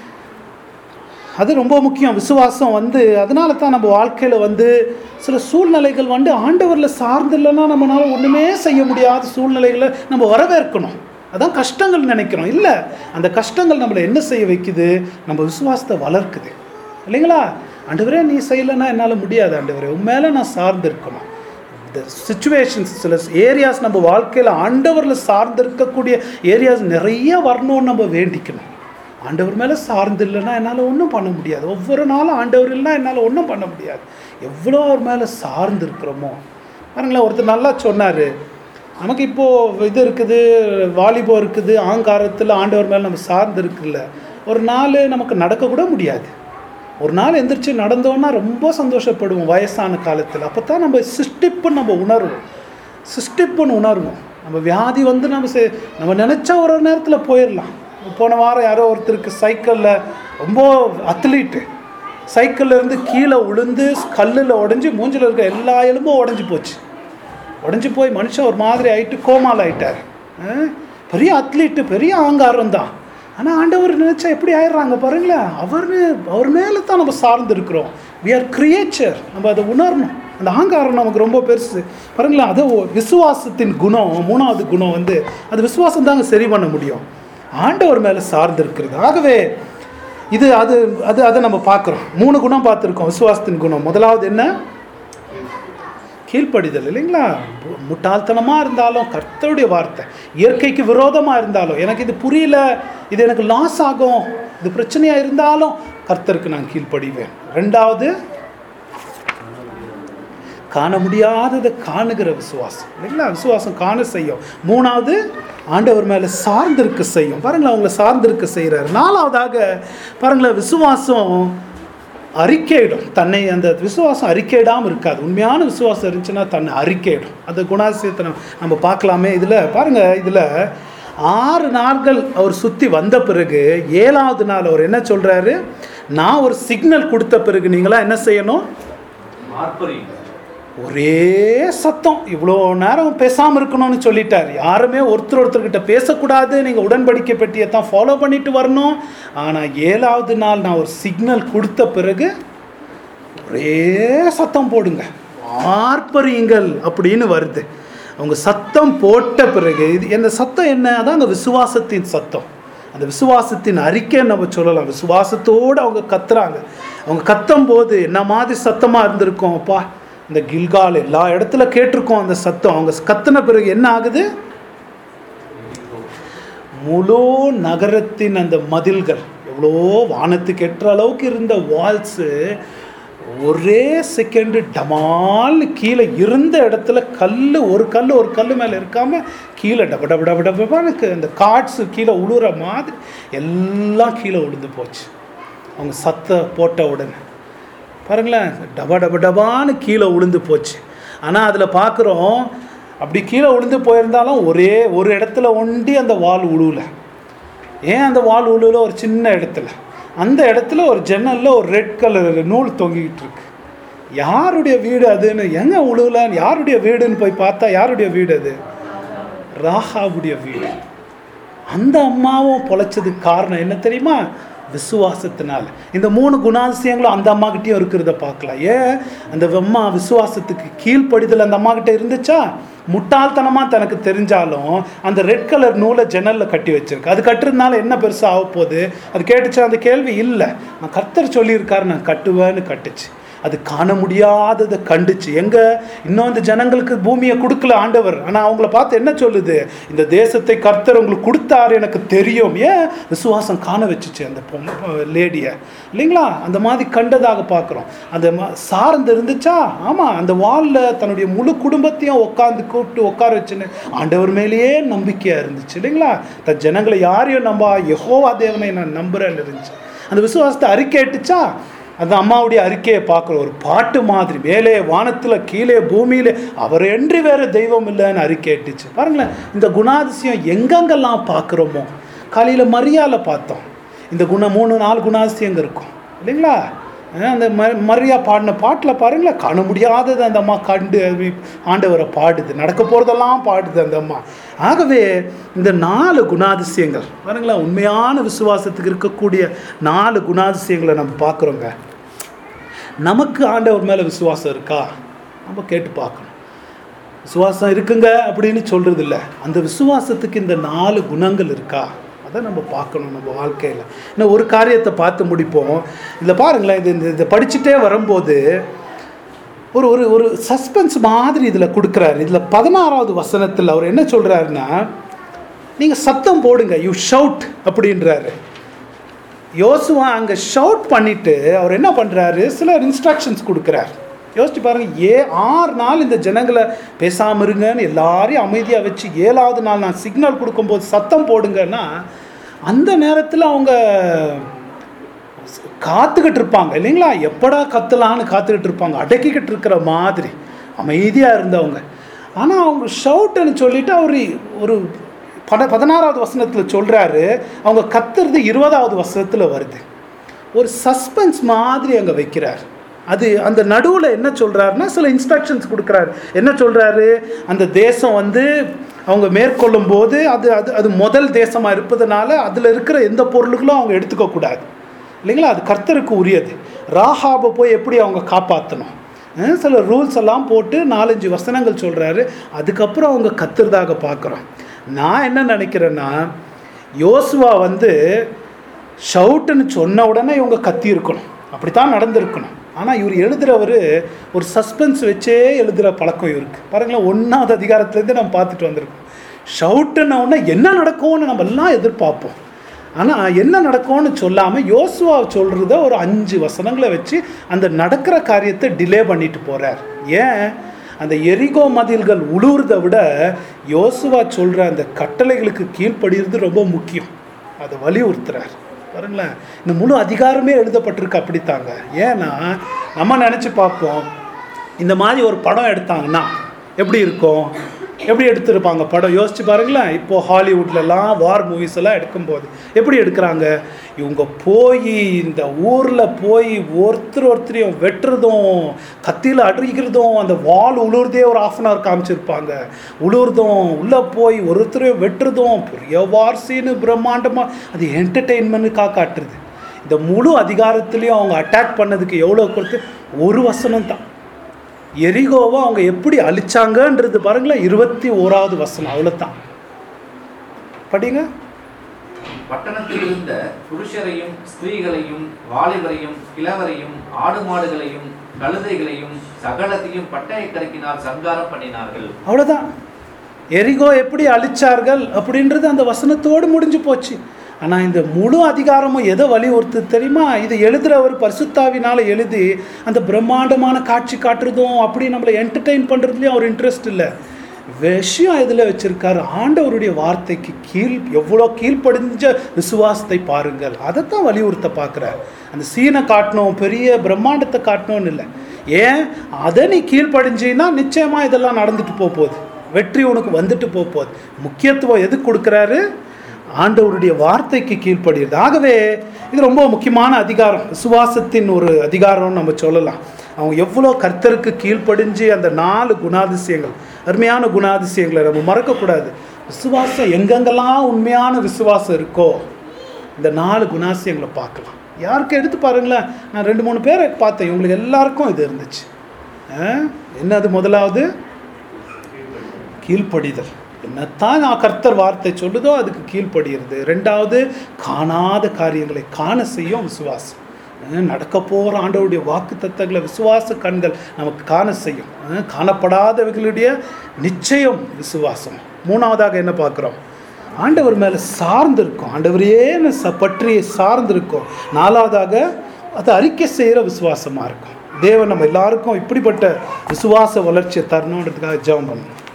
அது ரொம்ப முக்கியம் விசுவாசம் வந்து அதனால தான் நம்ம வாழ்க்கையில் வந்து சில சூழ்நிலைகள் வந்து ஆண்டவரில் சார்ந்து இல்லைன்னா நம்மளால ஒன்றுமே செய்ய முடியாத சூழ்நிலைகளை நம்ம வரவேற்கணும் அதான் கஷ்டங்கள் நினைக்கிறோம் இல்லை அந்த கஷ்டங்கள் நம்மளை என்ன செய்ய வைக்குது நம்ம விசுவாசத்தை வளர்க்குது இல்லைங்களா ஆண்டவரே நீ செய்யலைன்னா என்னால் முடியாது ஆண்டவரே உன் மேலே நான் சார்ந்து இருக்கணும் இந்த சுச்சுவேஷன்ஸ் சில ஏரியாஸ் நம்ம வாழ்க்கையில் ஆண்டவரில் சார்ந்து இருக்கக்கூடிய ஏரியாஸ் நிறைய வரணும்னு நம்ம வேண்டிக்கணும் ஆண்டவர் மேலே சார்ந்து இல்லைன்னா என்னால் ஒன்றும் பண்ண முடியாது ஒவ்வொரு நாளும் ஆண்டவர் இல்லைன்னா என்னால் ஒன்றும் பண்ண முடியாது எவ்வளோ அவர் மேலே சார்ந்து இருக்கிறோமோ பாருங்களேன் ஒருத்தர் நல்லா சொன்னார் நமக்கு இப்போது இது இருக்குது வாலிபம் இருக்குது ஆங்காரத்தில் ஆண்டவர் மேலே நம்ம சார்ந்து இருக்குல்ல ஒரு நாள் நமக்கு நடக்க கூட முடியாது ஒரு நாள் எந்திரிச்சு நடந்தோன்னா ரொம்ப சந்தோஷப்படுவோம் வயசான காலத்தில் அப்போ தான் நம்ம சிஸ்டிப்புன்னு நம்ம உணர்வோம் சிஸ்டிப்புன்னு உணர்வோம் நம்ம வியாதி வந்து நம்ம செ- நம்ம நினச்சா ஒரு ஒரு நேரத்தில் போயிடலாம் போன வாரம் யாரோ ஒருத்தருக்கு சைக்கிளில் ரொம்ப அத்லீட்டு சைக்கிள்ல இருந்து கீழே விழுந்து கல்லில் உடஞ்சி மூஞ்சில் இருக்க எல்லா எலும்பும் உடஞ்சி போச்சு உடஞ்சி போய் மனுஷன் ஒரு மாதிரி ஆயிட்டு கோமால ஆயிட்டார் அஹ் பெரிய அத்லீட்டு பெரிய அகங்காரம் தான் ஆனால் ஆண்டவர் நினைச்சா எப்படி ஆயிடுறாங்க பாருங்களேன் அவர் அவர் மேலே தான் நம்ம சார்ந்து இருக்கிறோம் வி ஆர் கிரியேச்சர் நம்ம அதை உணரணும் அந்த அகங்காரம் நமக்கு ரொம்ப பெருசு பாருங்களேன் அது ஒ- விசுவாசத்தின் குணம் மூணாவது குணம் வந்து அது விசுவாசம் தாங்க சரி பண்ண முடியும் ஆண்டவர் மேலே சார்ந்து இருக்கிறது ஆகவே இது அது அது அதை நம்ம பார்க்குறோம் மூணு குணம் பார்த்துருக்கோம் விசுவாசத்தின் குணம் முதலாவது என்ன கீழ்ப்படிதல் இல்லைங்களா மு- முட்டாள்தனமாக இருந்தாலும் கர்த்தருடைய வார்த்தை இயற்கைக்கு விரோதமாக இருந்தாலும் எனக்கு இது புரியல இது எனக்கு லாஸ் ஆகும் இது பிரச்சனையாக இருந்தாலும் கர்த்தருக்கு நான் கீழ்ப்படிவேன் ரெண்டாவது காண முடியாததை காணுகிற விசுவாசம் இல்லைங்களா விசுவாசம் காண செய்யும் மூணாவது ஆண்டவர் மேலே சார்ந்திருக்க செய்யும் பாருங்களேன் அவங்கள சார்ந்திருக்க செய்கிறார் நாலாவதாக பாருங்களேன் விசுவாசம் அறிக்கையிடும் தன்னை அந்த விசுவாசம் அறிக்கையிடாமல் இருக்காது உண்மையான விசுவாசம் இருந்துச்சுன்னா தன்னை அறிக்கையிடும் அந்த குணாதிசயத்தை நம்ம- நம்ம பார்க்கலாமே இதில் பாருங்கள் இதில் ஆறு நாட்கள் அவர் சுற்றி வந்த பிறகு ஏழாவது நாள் அவர் என்ன சொல்கிறாரு நான் ஒரு சிக்னல் கொடுத்த பிறகு நீங்களாம் என்ன செய்யணும்
ஆர்ப்பரியுங்கள்
ஒரே சத்தம் இவ்வளோ நேரம் பேசாமல் இருக்கணும்னு சொல்லிட்டார் யாருமே ஒருத்தர் ஒருத்தர்கிட்ட பேசக்கூடாது நீங்கள் உடன்படிக்கை பெட்டியை தான் ஃபாலோ பண்ணிட்டு வரணும் ஆனால் ஏழாவது நாள் நான் ஒரு சிக்னல் கொடுத்த பிறகு ஒரே சத்தம் போடுங்க ஆர்ப்பரியுங்கள் அப்படின்னு வருது அவங்க சத்தம் போட்ட பிறகு இது இந்த சத்தம் என்ன அதான் அந்த விசுவாசத்தின் சத்தம் அந்த விசுவாசத்தின் அறிக்கை நம்ம சொல்லலாம் விசுவாசத்தோடு அவங்க கத்துறாங்க அவங்க கத்தும் போது என்ன மாதிரி சத்தமாக இருந்திருக்கும் அப்பா இந்த கில்கால் எல்லா இடத்துல கேட்டிருக்கோம் அந்த சத்தம் அவங்க கத்துன பிறகு என்ன ஆகுது முழு நகரத்தின் அந்த மதில்கள் எவ்வளோ வானத்துக்கு எட்டுற அளவுக்கு இருந்த வால்ஸு ஒரே செகண்டு டமால்னு கீழே இருந்த இடத்துல கல் ஒரு கல் ஒரு கல் மேலே இருக்காம கீழே டப டப டப டபான்னு அந்த காட்ஸு கீழே உழுற மாதிரி எல்லாம் கீழே விழுந்து போச்சு அவங்க சத்த போட்ட உடனே பாருங்களேன் டபா டப டபான்னு கீழே விழுந்து போச்சு ஆனால் அதில் பார்க்குறோம் அப்படி கீழே விழுந்து போயிருந்தாலும் ஒரே ஒரு இடத்துல ஒண்டி அந்த வால் உழுவல ஏன் அந்த வால் உழுவல ஒரு சின்ன இடத்துல அந்த இடத்துல ஒரு ஜன்னலில் ஒரு ரெட் கலர் நூல் தொங்கிக்கிட்டு இருக்கு யாருடைய வீடு அதுன்னு எங்க உழுவல யாருடைய வீடுன்னு போய் பார்த்தா யாருடைய வீடு அது ராகாவுடைய வீடு அந்த அம்மாவும் பொழைச்சதுக்கு காரணம் என்ன தெரியுமா விசுவாசத்தினால இந்த மூணு குணாதிசயங்களும் அந்த அம்மா கிட்டயும் இருக்கிறத பார்க்கலாம் ஏன் அந்த அம்மா விசுவாசத்துக்கு கீழ்ப்படிதல் அந்த அம்மா கிட்ட இருந்துச்சா முட்டாள்தனமா தனக்கு தெரிஞ்சாலும் அந்த ரெட் கலர் நூலை ஜன்னல்ல கட்டி வச்சிருக்கு அது கட்டுறதுனால என்ன பெருசா ஆக போகுது அது கேட்டுச்சா அந்த கேள்வி இல்லை நான் கர்த்தர் சொல்லியிருக்காரு நான் கட்டுவேன்னு கட்டுச்சு அது காண முடியாததை கண்டுச்சு எங்க இன்னும் இந்த ஜனங்களுக்கு பூமியை கொடுக்கல ஆண்டவர் ஆனா அவங்கள பார்த்து என்ன சொல்லுது இந்த தேசத்தை கர்த்தர் உங்களுக்கு கொடுத்தாரு எனக்கு தெரியும் ஏன் விசுவாசம் காண வச்சுச்சு அந்த லேடியை இல்லைங்களா அந்த மாதிரி கண்டதாக பார்க்குறோம் அந்த ம- சார்ந்து இருந்துச்சா ஆமா அந்த வால்ல தன்னுடைய முழு குடும்பத்தையும் உட்காந்து கூப்பிட்டு உட்கார வச்சுன்னு ஆண்டவர் மேலேயே நம்பிக்கையா இருந்துச்சு இல்லைங்களா தன் ஜனங்களை யாரையும் நம்ப யெகோவா தேவனை நான் நம்புறேன்னு இருந்துச்சு அந்த விசுவாசத்தை அறிக்கைட்டுச்சா அந்த அம்மாவுடைய அறிக்கையை பார்க்குறோம் ஒரு பாட்டு மாதிரி மேலே வானத்தில் கீழே பூமியில அவர் என்று வேற தெய்வம் இல்லைன்னு அறிக்கைட்டுச்சு பாருங்களேன் இந்த குணாதிசயம் எங்கெங்கெல்லாம் பார்க்குறோமோ காலையில் மரியாதை பார்த்தோம் இந்த குண மூணு நாலு குணாதிசயங்க இருக்கும் இல்லைங்களா அஹ் அந்த ம மரியா பாடின பாட்டில் பாருங்களேன் காண முடியாதது அந்த அம்மா கண்டு அது ஆண்டவரை பாடுது நடக்க போகிறதெல்லாம் பாடுது அந்த அம்மா ஆகவே இந்த நாலு குணாதிசயங்கள் பாருங்களேன் உண்மையான விசுவாசத்துக்கு இருக்கக்கூடிய நாலு குணாதிசயங்களை நம்ம பார்க்குறோங்க நமக்கு ஆண்டவர் மேலே விசுவாசம் இருக்கா நம்ம கேட்டு பார்க்கணும் விசுவாசம் இருக்குங்க அப்படின்னு சொல்றது இல்ல அந்த விசுவாசத்துக்கு இந்த நாலு குணங்கள் இருக்கா அதை நம்ம பார்க்கணும் நம்ம வாழ்க்கையில் இன்னும் ஒரு காரியத்தை பார்த்து முடிப்போம் இதில் பாருங்களேன் இது இந்த இதை படிச்சுட்டே வரும்போது ஒரு ஒரு ஒரு சஸ்பென்ஸ் மாதிரி இதில் கொடுக்குறாரு இதில் பதினாறாவது வசனத்தில் அவர் என்ன சொல்கிறாருன்னா நீங்கள் சத்தம் போடுங்க யூ ஷவுட் அப்படின்றாரு யோசுவா அங்கே ஷவுட் பண்ணிட்டு அவர் என்ன பண்ணுறாரு சில இன்ஸ்ட்ரக்ஷன்ஸ் கொடுக்குறாரு யோசிச்சு பாருங்க ஏ ஆறு நாள் இந்த ஜனங்களை பேசாம இருங்கன்னு எல்லாரையும் அமைதியாக வச்சு ஏழாவது நாள் நான் சிக்னல் கொடுக்கும்போது சத்தம் போடுங்கன்னா அந்த நேரத்தில் அவங்க காத்துக்கிட்டு இருப்பாங்க இல்லைங்களா எப்படா கத்தலான்னு காத்துக்கிட்டு இருப்பாங்க அடக்கிக்கிட்டு இருக்கிற மாதிரி அமைதியாக இருந்தவங்க ஆனால் அவங்க ஷவுட்டுன்னு சொல்லிட்டு அவர் ஒரு பத பதினாறாவது வசனத்தில் சொல்கிறாரு அவங்க கத்துறது இருபதாவது வசனத்தில் வருது ஒரு சஸ்பென்ஸ் மாதிரி அங்கே வைக்கிறார் அது அந்த நடுவில் என்ன சொல்கிறாருன்னா சில இன்ஸ்ட்ரக்ஷன்ஸ் கொடுக்குறாரு என்ன சொல்கிறாரு அந்த தேசம் வந்து அவங்க மேற்கொள்ளும் போது அது அது அது முதல் தேசமாக இருப்பதனால அதில் இருக்கிற எந்த பொருளுகளும் அவங்க எடுத்துக்க கூடாது இல்லைங்களா அது கர்த்தருக்கு உரியது ராஹாபை போய் எப்படி அவங்க காப்பாற்றணும் அஹ் சில ரூல்ஸ் எல்லாம் போட்டு நாலஞ்சு வசனங்கள் சொல்கிறாரு அதுக்கப்புறம் அவங்க கத்துறதாக பார்க்குறோம் நான் என்ன நினைக்கிறேன்னா யோசுவா வந்து ஷவுட்டுன்னு சொன்ன உடனே இவங்க கத்தி இருக்கணும் அப்படித்தான் நடந்திருக்கணும் ஆனால் இவர் எழுதுகிறவர் ஒரு சஸ்பென்ஸ் வச்சே எழுதுகிற பழக்கம் இவருக்கு பாருங்களேன் ஒன்றாவது அதிகாரத்துலேருந்து நம்ம பார்த்துட்டு வந்திருக்கோம் ஷவுட்டுன்ன உடனே என்ன நடக்கும்னு நம்ம எல்லாம் எதிர்பார்ப்போம் ஆனால் என்ன நடக்கும்னு சொல்லாமல் யோசுவா சொல்கிறத ஒரு அஞ்சு வசனங்களை வச்சு அந்த நடக்கிற காரியத்தை டிலே பண்ணிட்டு போகிறார் ஏன் அந்த எரிகோ மதில்கள் உழுவுறதை விட யோசுவா சொல்கிற அந்த கட்டளைகளுக்கு கீழ்ப்படிகிறது ரொம்ப முக்கியம் அதை வலியுறுத்துறார் பாருங்களேன் இந்த முழு அதிகாரமே எழுதப்பட்டிருக்கு அப்படித்தாங்க ஏன்னா நம்ம நினச்சி பார்ப்போம் இந்த மாதிரி ஒரு படம் எடுத்தாங்கன்னா எப்படி இருக்கும் எப்படி எடுத்திருப்பாங்க படம் யோசிச்சு பாருங்களேன் இப்போ ஹாலிவுட்லலாம் வார் மூவிஸ் எல்லாம் எடுக்கும்போது எப்படி எடுக்கிறாங்க இவங்க போய் இந்த ஊரில் போய் ஒருத்தர் ஒருத்தரையும் வெட்டுறதும் கத்தியில் அடிக்கிறதும் அந்த வால் உழுவுறதே ஒரு ஆஃப் அன் ஹவர் காமிச்சிருப்பாங்க உழுவுறதும் உள்ளே போய் ஒருத்தரையும் வெட்டுறதும் பெரிய வார் சீனு பிரம்மாண்டமாக அது என்டர்டெயின்மெண்ட்டுக்காக காட்டுறது இந்த முழு அதிகாரத்துலேயும் அவங்க அட்டாக் பண்ணதுக்கு எவ்வளோ கொடுத்து ஒரு வசனம் தான் எரிகோவை அவங்க எப்படி அழிச்சாங்கன்றது பாருங்களேன் இருபத்தி ஓராவது வசனம் அவ்வளோதான் படிங்க
பட்டணத்தில் இருந்த புருஷரையும் ஸ்திரீகளையும் வாலிபரையும் கிழவரையும் ஆடு மாடுகளையும் கழுதைகளையும் சகலத்தையும் பட்டய கருக்கினால் சங்காரம் பண்ணினார்கள்
அவ்வளோதான் எரிகோ எப்படி அழிச்சார்கள் அப்படின்றது அந்த வசனத்தோடு முடிஞ்சு போச்சு ஆனால் இந்த முழு அதிகாரமும் எதை வலியுறுத்து தெரியுமா இது எழுதுறவர் பரிசுத்தாவினால எழுதி அந்த பிரம்மாண்டமான காட்சி காட்டுறதும் அப்படி நம்மளை என்டர்டெயின் பண்ணுறதுலையும் அவர் இன்ட்ரெஸ்ட் இல்லை விஷயம் இதில் வச்சிருக்காரு ஆண்டவருடைய வார்த்தைக்கு கீழ் எவ்வளோ கீழ்ப்படிஞ்ச விசுவாசத்தை பாருங்கள் அதைத்தான் வலியுறுத்த பார்க்குறார் அந்த சீனை காட்டணும் பெரிய பிரம்மாண்டத்தை காட்டணும்னு இல்லை ஏன் அதை நீ கீழ்ப்படிஞ்சின்னா நிச்சயமாக இதெல்லாம் நடந்துட்டு போக போகுது வெற்றி உனக்கு வந்துட்டு போக போகுது முக்கியத்துவம் எதுக்கு கொடுக்குறாரு ஆண்டவருடைய வார்த்தைக்கு கீழ்ப்படுகிறது ஆகவே இது ரொம்ப முக்கியமான அதிகாரம் விசுவாசத்தின் ஒரு அதிகாரம்னு நம்ம சொல்லலாம் அவங்க எவ்வளோ கர்த்தருக்கு கீழ்ப்படிஞ்சு அந்த நாலு குணாதிசயங்கள் அருமையான குணாதிசயங்களை நம்ம மறக்கக்கூடாது விசுவாசம் எங்கெங்கெல்லாம் உண்மையான விசுவாசம் இருக்கோ இந்த நாலு குணாசியங்களை பார்க்கலாம் யாருக்கு எடுத்து பாருங்களேன் நான் ரெண்டு மூணு பேரை பார்த்தேன் இவங்களுக்கு எல்லாருக்கும் இது இருந்துச்சு ஆ? என்னது முதலாவது கீழ்ப்படிதல் என்னத்தான் நான் கர்த்தர் வார்த்தை சொல்லுதோ அதுக்கு கீழ்ப்படுகிறது ரெண்டாவது காணாத காரியங்களை காண செய்யும் விசுவாசம் அஹ் நடக்க போகிற ஆண்டவருடைய வாக்கு தத்தங்களை விசுவாச கண்கள் நமக்கு காண செய்யும் அஹ் காணப்படாதவைகளுடைய நிச்சயம் விசுவாசம் மூணாவதாக என்ன பார்க்குறோம் ஆண்டவர் மேலே சார்ந்து இருக்கும் ஆண்டவரையே ச பற்றி சார்ந்து இருக்கும் நாலாவதாக அதை அறிக்கை செய்கிற விசுவாசமாக இருக்கும் தேவன் நம்ம எல்லாருக்கும் இப்படிப்பட்ட விசுவாச வளர்ச்சியை தரணுன்றதுக்காக ஜெபம் பண்ணணும்